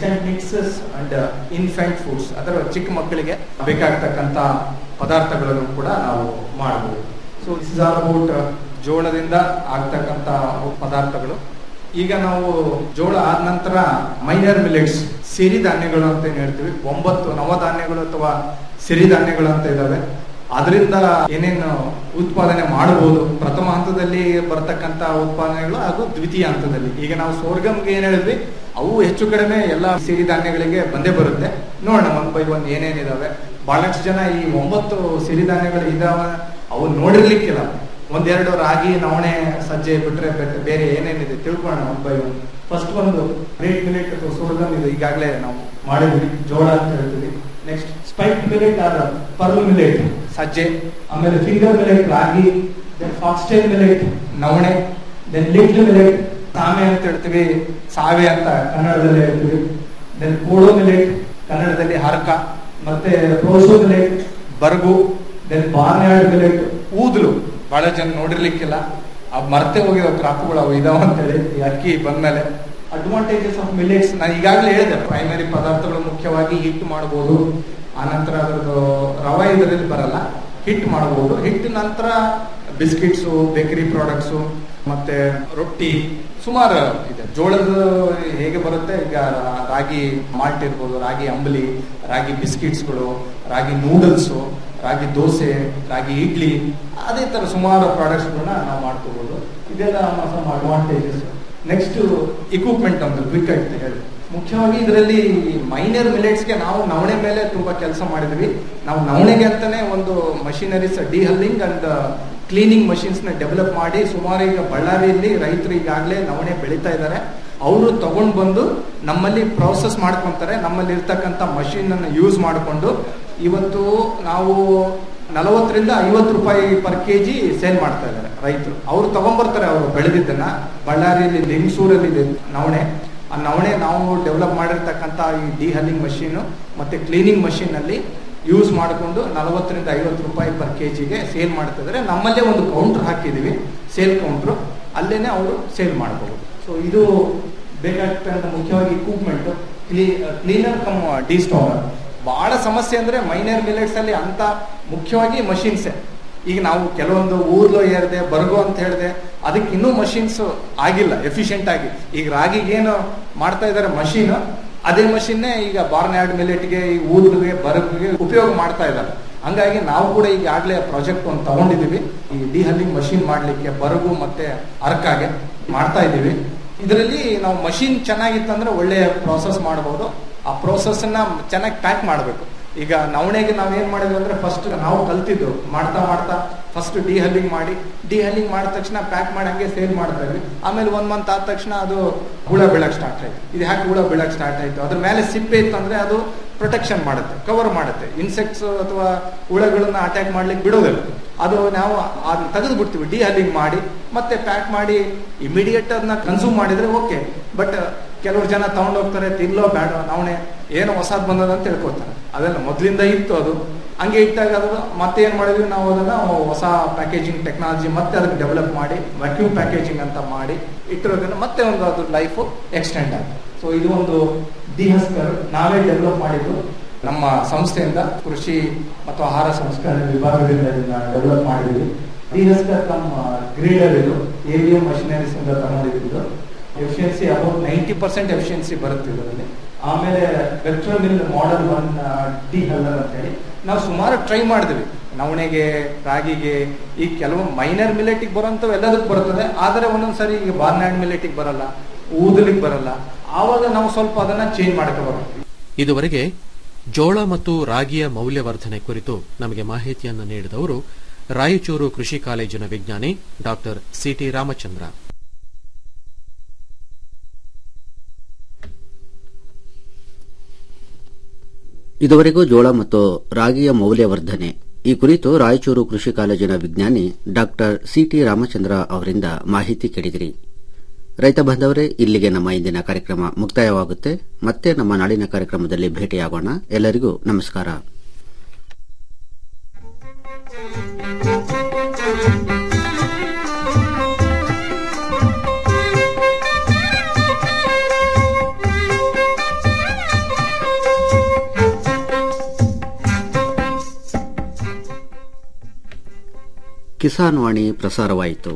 instant mixes and infant foods ಅದರ ಚಿಕ್ಕ ಮಕ್ಕಳಿಗೆ ಬೇಕಾಗ್ತಕ್ಕಂಥ ಪದಾರ್ಥಗಳನ್ನು ಕೂಡ ನಾವು ಮಾಡಬಹುದು so this is all about ಜೋಳದಿಂದ ಆಗ್ತಕ್ಕಂಥ ಪದಾರ್ಥಗಳು ಈಗ ನಾವು ಜೋಳ ಆದ ನಂತರ ಮೈನರ್ ಮಿಲೆಟ್ಸ್ ಸಿರಿಧಾನ್ಯಗಳು ಅಂತ ಏನ್ ಹೇಳ್ತೀವಿ ಒಂಬತ್ತು ನವಧಾನ್ಯಗಳು ಅಥವಾ ಸಿರಿಧಾನ್ಯಗಳು ಅಂತ ಇದಾವೆ ಅದರಿಂದ ಏನೇನು ಉತ್ಪಾದನೆ ಮಾಡಬಹುದು ಪ್ರಥಮ ಹಂತದಲ್ಲಿ ಬರ್ತಕ್ಕಂತ ಉತ್ಪಾದನೆಗಳು ಹಾಗೂ ದ್ವಿತೀಯ ಹಂತದಲ್ಲಿ ಈಗ ನಾವು ಸೋರ್ಗಮ್ಗೆ ಏನ್ ಹೇಳಿದ್ವಿ ಅವು ಹೆಚ್ಚು ಕಡಿಮೆ ಎಲ್ಲ ಸಿರಿಧಾನ್ಯಗಳಿಗೆ ಬಂದೇ ಬರುತ್ತೆ ನೋಡೋಣ ಒನ್ ಬೈ ಒನ್ ಏನೇನಿದಾವೆ ಬಹಳಷ್ಟು ಜನ ಈ ಒಂಬತ್ತು ಸಿರಿಧಾನ್ಯಗಳು ಇದಾವ ಅವು ನೋಡಿರ್ಲಿಕ್ಕಿಲ್ಲ ಒಂದೆರಡು ರಾಗಿ ನವಣೆ ಸಜ್ಜೆ ಬಿಟ್ರೆ ಬೇರೆ- ಬೇರೆ ಏನೇನಿದೆ ತಿಳ್ಕೊಳ್ಳೋಣ ಒನ್ ಬೈ ಒನ್ ಫಸ್ಟ್ ಒಂದು ಗ್ರೇಟ್ ಮಿಲೆಟ್ ಅಥವಾ ಸೋರ್ಗಮ್ ಇದು ಈಗಾಗಲೇ ನಾವು ಮಾಡಿದ್ವಿ ಜೋಳ ಅಂತ ಹೇಳ್ತೀವಿ ನೆಕ್ಸ್ಟ್ ಸ್ಪೈಕ್ ಮಿಲೆಟ್ ಆದ ಪರ್ಲ್ ಮಿಲೆಟ್ ಸಜ್ಜೆ ಆಮೇಲೆ finger millet ragi then foxtail millet ನವಣೆ ದೆನ್ ಲಿಟ್ಲ್ ಮಿಲೆಟ್ ಸಾಮೆ ಅಂತ ಹೇಳ್ತೀವಿ ಸಾವೆ ಅಂತ ಕನ್ನಡದಲ್ಲಿ ಹೇಳ್ತೀವಿ ದೆನ್ ಕೋಡೋ ಮಿಲೆಟ್ ಕನ್ನಡದಲ್ಲಿ ಹರ್ಕ ಮತ್ತೆ ಪ್ರೋಸೋ ಮಿಲೆಟ್ ಬರ್ಗು ದೆನ್ ಬಾರ್ನ್ಯಾರ್ಡ್ ಮಿಲೆಟ್ ಊದ್ಲು ಬಹಳ ಜನ ನೋಡಿರ್ಲಿಕ್ಕಿಲ್ಲ ಆ ಮರ್ತೆ ಹೋಗಿರೋ ಕ್ರಾಪ್ಗಳು ಅವು ಇದಾವ ಅಂತೇಳಿ ಈ ಅಕ್ಕಿ ಬಂದ್ಮೇಲೆ ಅಡ್ವಾಂಟೇಜಸ್ ಆಫ್ ಮಿಲೆಟ್ಸ್ ನಾನು ಈಗಾಗಲೇ ಹೇಳಿದೆ ಪ್ರೈಮರಿ ಪದಾರ್ಥಗಳು ಮುಖ್ಯವಾಗಿ ಹಿಟ್ ಮಾಡಬಹುದು ಆನಂತರ ಅದರದ್ದು ರವೆ ಇದರಲ್ಲಿ ಬರಲ್ಲ ಹಿಟ್ ಮಾಡಬಹುದು ಹಿಟ್ ನಂತರ ಬಿಸ್ಕಿಟ್ಸು ಬೇಕರಿ ಪ್ರಾಡಕ್ಟ್ಸು ಮತ್ತೆ ರೊಟ್ಟಿ ಸುಮಾರು ಇದೆ ಜೋಳದ ಹೇಗೆ ಬರುತ್ತೆ ಈಗ ರಾಗಿ ಮಾಲ್ಟ್ ಇರ್ಬೋದು ರಾಗಿ ಅಂಬಲಿ ರಾಗಿ ಬಿಸ್ಕಿಟ್ಸ್ಗಳು ರಾಗಿ ನೂಡಲ್ಸು ರಾಗಿ ದೋಸೆ ರಾಗಿ ಇಡ್ಲಿ ಅದೇ ತರ ಸುಮಾರು ಪ್ರಾಡಕ್ಟ್ಸ್ಗಳನ್ನ ನಾವು ಮಾಡ್ಕೋಬಹುದು ಇದೆಲ್ಲ ನಮ್ಮ ಅಡ್ವಾಂಟೇಜಸ್ ನೆಕ್ಸ್ಟ್ ಇಕ್ವಿಪ್ಮೆಂಟ್ ಒಂದು ಕ್ವಿಕ್ ಅಂತ ಹೇಳಿ ಮುಖ್ಯವಾಗಿ ಇದರಲ್ಲಿ ಮೈನರ್ ಮಿಲೆಟ್ಸ್ಗೆ ನಾವು ನವಣೆ ಮೇಲೆ ತುಂಬಾ ಕೆಲಸ ಮಾಡಿದ್ವಿ ನಾವು ನವಣೆಗೆ ಅಂತಾನೆ ಒಂದು machineries dehulling and cleaning machines ನ ಡೆವಲಪ್ ಮಾಡಿ ಸುಮಾರು ಈಗ ಬಳ್ಳಾರಿಯಲ್ಲಿ ರೈತರು ಈಗಾಗಲೇ ನವಣೆ ಬೆಳೀತಾ ಇದ್ದಾರೆ ಅವರು ತಗೊಂಡು ಬಂದು ನಮ್ಮಲ್ಲಿ ಪ್ರೋಸೆಸ್ ಮಾಡ್ಕೊಂತಾರೆ ನಮ್ಮಲ್ಲಿ ಇರ್ತಕ್ಕಂಥ ಮಷಿನ್ ಅನ್ನು ಯೂಸ್ ಮಾಡಿಕೊಂಡು ಇವತ್ತು ನಾವು ನಲವತ್ತರಿಂದ ಐವತ್ತು ರೂಪಾಯಿ ಪರ್ ಕೆ ಜಿ ಸೇಲ್ ಮಾಡ್ತಾ ಇದ್ದಾರೆ ರೈತರು ಅವ್ರು ತಗೊಂಡ್ಬರ್ತಾರೆ ಅವರು ಬೆಳೆದಿದ್ದನ್ನ ಬಳ್ಳಾರಿಯಲ್ಲಿ ಲಿಂಗಸೂರಲ್ಲಿ ಇದೆ ನವಣೆ ಆ ನವಣೆ ನಾವು ಡೆವಲಪ್ ಮಾಡಿರ್ತಕ್ಕಂಥ ಈ ಡಿಹಲ್ಲಿಂಗ್ ಮಷೀನ್ ಮತ್ತೆ ಕ್ಲೀನಿಂಗ್ ಮಷೀನ್ ಅಲ್ಲಿ ಯೂಸ್ ಮಾಡಿಕೊಂಡು ನಲವತ್ತರಿಂದ ಐವತ್ತು ರೂಪಾಯಿ ಪರ್ ಕೆ ಜಿಗೆ ಸೇಲ್ ಮಾಡ್ತಾ ಇದ್ದಾರೆ ನಮ್ಮಲ್ಲೇ ಒಂದು ಕೌಂಟರ್ ಹಾಕಿದೀವಿ ಸೇಲ್ ಕೌಂಟ್ರು ಅಲ್ಲೇನೆ ಅವರು ಸೇಲ್ ಮಾಡಬಹುದು ಸೊ ಇದು ಬೇಕಾಗ್ತಕ್ಕಂಥ ಮುಖ್ಯವಾಗಿ ಇಕ್ವಿಪ್ಮೆಂಟ್ ಕ್ಲೀ ಕ್ಲೀನರ್ ಕಮ್ ಡಿಸ್ಟೋನರ್ ಬಹಳ ಸಮಸ್ಯೆ ಅಂದ್ರೆ ಮೈನರ್ ಮಿಲೆಟ್ಸ್ ಅಲ್ಲಿ ಅಂತ ಮುಖ್ಯವಾಗಿ ಮಷಿನ್ಸೇ ಈಗ ನಾವು ಕೆಲವೊಂದು ಊರ್ಲೋ ಏರಿದೆ ಬರ್ಗೋ ಅಂತ ಹೇಳಿದೆ ಅದಕ್ಕೆ ಇನ್ನೂ ಮಷಿನ್ಸ್ ಆಗಿಲ್ಲ ಎಫಿಷಿಯಂಟ್ ಆಗಿ ಈಗ ರಾಗಿಗೆ ಏನು ಮಾಡ್ತಾ ಇದ್ದಾರೆ ಮಷೀನ್ ಅದೇ ಮಷಿನ್ನೇ ಈಗ ಬಾರ್ನ್ಯಾರ್ಡ್ ಮಿಲೆಟ್ಗೆ ಈ ಊದ್ಗೆ ಬರ್ಗ್ಗೆ ಉಪಯೋಗ ಮಾಡ್ತಾ ಇದ್ದಾರೆ ಹಂಗಾಗಿ ನಾವು ಕೂಡ ಈಗಾಗಲೇ ಪ್ರಾಜೆಕ್ಟ್ ಒಂದು ತಗೊಂಡಿದೀವಿ ಈ ಡಿಹಲ್ಲಿಂಗ್ ಮಷಿನ್ ಮಾಡ್ಲಿಕ್ಕೆ ಬರಗು ಮತ್ತೆ ಅರ್ಕಾಗೆ ಮಾಡ್ತಾ ಇದ್ದೀವಿ ಇದರಲ್ಲಿ ನಾವು ಮಷಿನ್ ಚೆನ್ನಾಗಿತ್ತಂದ್ರೆ ಒಳ್ಳೆ ಪ್ರಾಸೆಸ್ ಮಾಡಬಹುದು ಆ ಪ್ರೋಸೆಸ್ ಅನ್ನ ಚೆನ್ನಾಗಿ ಪ್ಯಾಕ್ ಮಾಡಬೇಕು ಈಗ ನವಣೆಗೆ ನಾವ್ ಏನ್ ಮಾಡಿದ್ವಿ ಅಂದ್ರೆ ಫಸ್ಟ್ ನಾವು ಕಲ್ತಿದ್ದು ಮಾಡ್ತಾ ಮಾಡ್ತಾ ಫಸ್ಟ್ ಡಿಹಲ್ಲಿಂಗ್ ಮಾಡಿ ಡಿಹಲ್ಲಿಂಗ್ ಮಾಡಿದ ತಕ್ಷಣ ಪ್ಯಾಕ್ ಮಾಡಿ ಹಂಗೆ ಸೇಲ್ ಮಾಡ್ತಾ ಇದ್ವಿ ಆಮೇಲೆ ಒಂದ್ ಮಂತ್ ಆದ ತಕ್ಷಣ ಅದು ಹುಳ ಬೀಳಕ್ ಸ್ಟಾರ್ಟ್ ಆಯ್ತು ಇದು ಯಾಕೆ ಹುಳ ಬೀಳಕ್ ಸ್ಟಾರ್ಟ್ ಆಯ್ತು ಅದ್ರ ಮೇಲೆ ಸಿಪ್ಪೆ ಇತ್ತಂದ್ರೆ ಅದು ಪ್ರೊಟೆಕ್ಷನ್ ಮಾಡುತ್ತೆ ಕವರ್ ಮಾಡುತ್ತೆ ಇನ್ಸೆಕ್ಟ್ಸ್ ಅಥವಾ ಹುಳಗಳನ್ನ ಅಟ್ಯಾಕ್ ಮಾಡ್ಲಿಕ್ಕೆ ಬಿಡೋದಿಲ್ಲ ಅದು ನಾವು ಅದನ್ನ ತೆಗೆದು ಬಿಡ್ತೀವಿ ಡಿಹಲ್ಲಿಂಗ್ ಮಾಡಿ ಮತ್ತೆ ಪ್ಯಾಕ್ ಮಾಡಿ ಇಮಿಡಿಯೇಟ್ ಅದನ್ನ ಕನ್ಸ್ಯೂಮ್ ಮಾಡಿದ್ರೆ ಓಕೆ ಬಟ್ ಕೆಲವರು ಜನ ತಗೊಂಡ್ ಹೋಗ್ತಾರೆ ತಿನ್ಲೋ ಬೇಡ ನಾವೇ ಏನೋ ಹೊಸದ್ ಬಂದದ ಅಂತ ತಿಳ್ಕೊತಾರೆ ಅದೆಲ್ಲ ಮೊದ್ಲಿಂದ ಇತ್ತು ಅದು ಹಂಗೆ ಇಟ್ಟಾಗ ಅದು ಮತ್ತೆ ಏನ್ ಮಾಡಿದ್ವಿ ನಾವು ಅದನ್ನ ಹೊಸ ಪ್ಯಾಕೇಜಿಂಗ್ ಟೆಕ್ನಾಲಜಿ ಮತ್ತೆ ಅದಕ್ಕೆ ಡೆವಲಪ್ ಮಾಡಿ ವ್ಯಾಕ್ಯೂಮ್ ಪ್ಯಾಕೇಜಿಂಗ್ ಅಂತ ಮಾಡಿ ಇಟ್ಟಿರೋದನ್ನ ಮತ್ತೆ ಒಂದು ಅದ್ರ ಲೈಫ್ ಎಕ್ಸ್ಟೆಂಡ್ ಆಗುತ್ತೆ ಸೊ ಇದು ಒಂದು ಡಿಹಸ್ಕರ್ ನಾವೇ ಡೆವಲಪ್ ಮಾಡಿದ್ದು ನಮ್ಮ ಸಂಸ್ಥೆಯಿಂದ ಕೃಷಿ ಮತ್ತು ಆಹಾರ ಸಂಸ್ಕರಣೆ ವಿಭಾಗದಿಂದ ಇದನ್ನ ಡೆವಲಪ್ ಮಾಡಿದ್ವಿ ಡಿಹಸ್ಕರ್ ನಮ್ಮ ಗ್ರೀಡರ್ ಇದು ಎವಿಎಂ ಮಷಿನರೀಸ್ ಇಂದ ತಗೊಂಡಿದ್ದು efficiency about ninety percent efficiency ಬರುತ್ತೆ ಇದರಲ್ಲಿ ಆಮೇಲೆ vector mill model one D huller ಅಂತ ಹೇಳಿ ನಾವು ಸುಮಾರು ಟ್ರೈ ಮಾಡಿದ್ವಿ ನವಣೆಗೆ ರಾಗಿಗೆ ಈ ಕೆಲವು ಮೈನರ್ ಮಿಲೆಟಿಗೆ ಬರೋಂಥವು ಎಲ್ಲದಕ್ಕೆ ಬರ್ತದೆ ಆದರೆ ಒಂದೊಂದ್ಸರಿ ಈಗ ಬಾರ್ನ್ಯಾಡ್ ಮಿಲೆಟಿಗೆ ಬರಲ್ಲ ಊದಲಿಗೆ ಬರಲ್ಲ ಆವಾಗ ನಾವು ಸ್ವಲ್ಪ ಅದನ್ನ ಚೇಂಜ್ ಮಾಡ್ಕೋಬಾರ್ದು ಇದುವರೆಗೆ ಜೋಳ ಮತ್ತು ರಾಗಿಯ ಮೌಲ್ಯವರ್ಧನೆ ಕುರಿತು ನಮಗೆ ಮಾಹಿತಿಯನ್ನು ನೀಡಿದವರು ರಾಯಚೂರು ಕೃಷಿ ಕಾಲೇಜಿನ ವಿಜ್ಞಾನಿ ಡಾಕ್ಟರ್ ಸಿಟಿ ರಾಮಚಂದ್ರ ಇದುವರೆಗೂ ಜೋಳ ಮತ್ತು ರಾಗಿಯ ಮೌಲ್ಯವರ್ಧನೆ ಈ ಕುರಿತು ರಾಯಚೂರು ಕೃಷಿ ಕಾಲೇಜಿನ ವಿಜ್ಞಾನಿ ಡಾಕ್ಟರ್ ಸಿಟಿ ರಾಮಚಂದ್ರ ಅವರಿಂದ ಮಾಹಿತಿ ಕೇಳಿದಿರಿ ರೈತ ಬಾಂಧವರೇ ಇಲ್ಲಿಗೆ ನಮ್ಮ ಇಂದಿನ ಕಾರ್ಯಕ್ರಮ ಮುಕ್ತಾಯವಾಗುತ್ತೆ ಮತ್ತೆ ನಮ್ಮ ನಾಳಿನ ಕಾರ್ಯಕ್ರಮದಲ್ಲಿ ಭೇಟಿಯಾಗೋಣ ಎಲ್ಲರಿಗೂ ನಮಸ್ಕಾರ ಕಿಸಾನ್ ವಾಣಿ ಪ್ರಸಾರವಾಯಿತು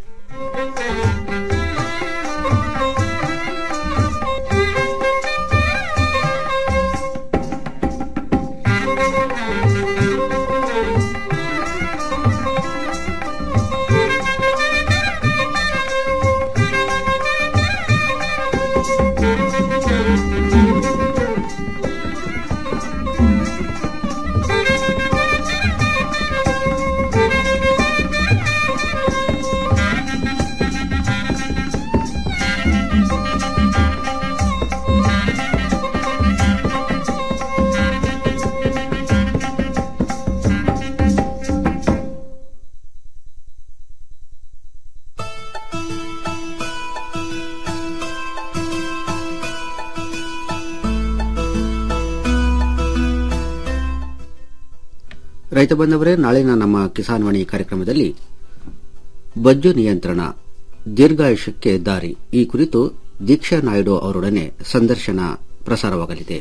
ರೈತ ಬಂದವರೇ ನಾಳಿನ ನಮ್ಮ ಕಿಸಾನ್ ವಾಣಿ ಕಾರ್ಯಕ್ರಮದಲ್ಲಿ ಬಜ್ಜು ನಿಯಂತ್ರಣ ದೀರ್ಘಾಯುಷ್ಯಕ್ಕೆ ದಾರಿ ಈ ಕುರಿತು ದೀಕ್ಷಾ ನಾಯ್ಡು ಅವರೊಡನೆ ಸಂದರ್ಶನ ಪ್ರಸಾರವಾಗಲಿದೆ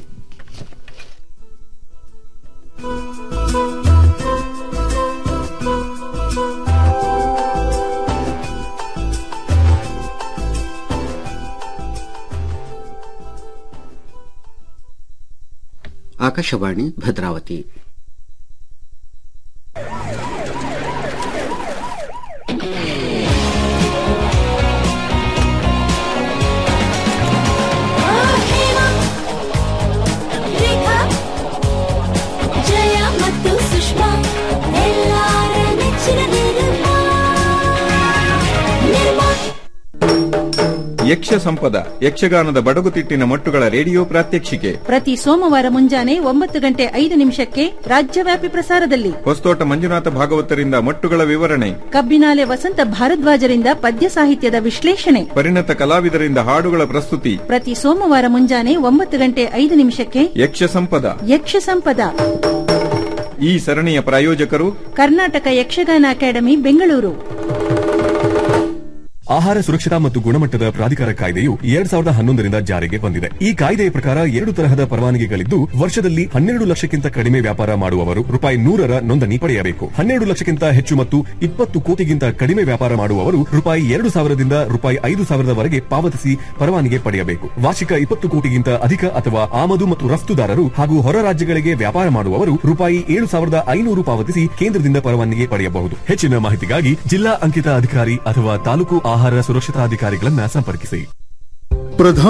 ಆಕಾಶವಾಣಿ ಭದ್ರಾವತಿ ಜಯ ಮತ್ತು ಸುಷ್ಮಾ ಎಲ್ಲಾರ ನೆಚ್ಚಿನ ನಿರ್ಮಾ ನಿರ್ಮಾ ಯಕ್ಷ ಸಂಪದ ಯಕ್ಷಗಾನದ ಬಡಗುತಿಟ್ಟಿನ ಮಟ್ಟುಗಳ ರೇಡಿಯೋ ಪ್ರಾತ್ಯಕ್ಷಿಕೆ ಪ್ರತಿ ಸೋಮವಾರ ಮುಂಜಾನೆ ಒಂಬತ್ತು ಗಂಟೆ ಐದು ನಿಮಿಷಕ್ಕೆ ರಾಜ್ಯವ್ಯಾಪಿ ಪ್ರಸಾರದಲ್ಲಿ ಹೊಸತೋಟ ಮಂಜುನಾಥ ಭಾಗವತರಿಂದ ಮಟ್ಟುಗಳ ವಿವರಣೆ ಕಬ್ಬಿನಾಲೆ ವಸಂತ ಭಾರದ್ವಾಜರಿಂದ ಪದ್ಯ ಸಾಹಿತ್ಯದ ವಿಶ್ಲೇಷಣೆ ಪರಿಣತ ಕಲಾವಿದರಿಂದ ಹಾಡುಗಳ ಪ್ರಸ್ತುತಿ ಪ್ರತಿ ಸೋಮವಾರ ಮುಂಜಾನೆ ಒಂಬತ್ತು ಗಂಟೆ ಐದು ನಿಮಿಷಕ್ಕೆ ಯಕ್ಷ ಸಂಪದ ಯಕ್ಷ ಸಂಪದ ಈ ಸರಣಿಯ ಪ್ರಾಯೋಜಕರು ಕರ್ನಾಟಕ ಯಕ್ಷಗಾನ ಅಕಾಡೆಮಿ ಬೆಂಗಳೂರು ಆಹಾರ ಸುರಕ್ಷತಾ ಮತ್ತು ಗುಣಮಟ್ಟದ ಪ್ರಾಧಿಕಾರ ಕಾಯ್ದೆಯು ಎರಡ್ ಸಾವಿರದ ಹನ್ನೊಂದರಿಂದ ಜಾರಿಗೆ ಬಂದಿದೆ ಈ ಕಾಯ್ದೆಯ ಪ್ರಕಾರ ಎರಡು ತರಹದ ಪರವಾನಗಿಗಳಿದ್ದು ವರ್ಷದಲ್ಲಿ ಹನ್ನೆರಡು ಲಕ್ಷಕ್ಕಿಂತ ಕಡಿಮೆ ವ್ಯಾಪಾರ ಮಾಡುವವರು ರೂಪಾಯಿ ನೂರರ ನೋಂದಣಿ ಪಡೆಯಬೇಕು ಹನ್ನೆರಡು ಲಕ್ಷಕ್ಕಿಂತ ಹೆಚ್ಚು ಮತ್ತು ಇಪ್ಪತ್ತು ಕೋಟಿಗಿಂತ ಕಡಿಮೆ ವ್ಯಾಪಾರ ಮಾಡುವವರು ರೂಪಾಯಿ ಎರಡು ಸಾವಿರದಿಂದ ರೂಪಾಯಿ ಐದು ಸಾವಿರದವರೆಗೆ ಪಾವತಿಸಿ ಪರವಾನಗಿ ಪಡೆಯಬೇಕು ವಾರ್ಷಿಕ ಇಪ್ಪತ್ತು ಕೋಟಿಗಿಂತ ಅಧಿಕ ಅಥವಾ ಆಮದು ಮತ್ತು ರಫ್ತುದಾರರು ಹಾಗೂ ಹೊರ ರಾಜ್ಯಗಳಿಗೆ ವ್ಯಾಪಾರ ಮಾಡುವವರು ರೂಪಾಯಿ ಏಳು ಸಾವಿರದ ಐನೂರು ಪಾವತಿಸಿ ಕೇಂದ್ರದಿಂದ ಪರವಾನಗಿ ಪಡೆಯಬಹುದು ಹೆಚ್ಚಿನ ಮಾಹಿತಿಗಾಗಿ ಜಿಲ್ಲಾ ಅಂಕಿತ ಅಧಿಕಾರಿ ಅಥವಾ ತಾಲೂಕು ಆಹಾರ ಸುರಕ್ಷತಾಧಿಕಾರಿಗಳನ್ನ ಸಂಪರ್ಕಿಸಿ ಪ್ರಧಾನ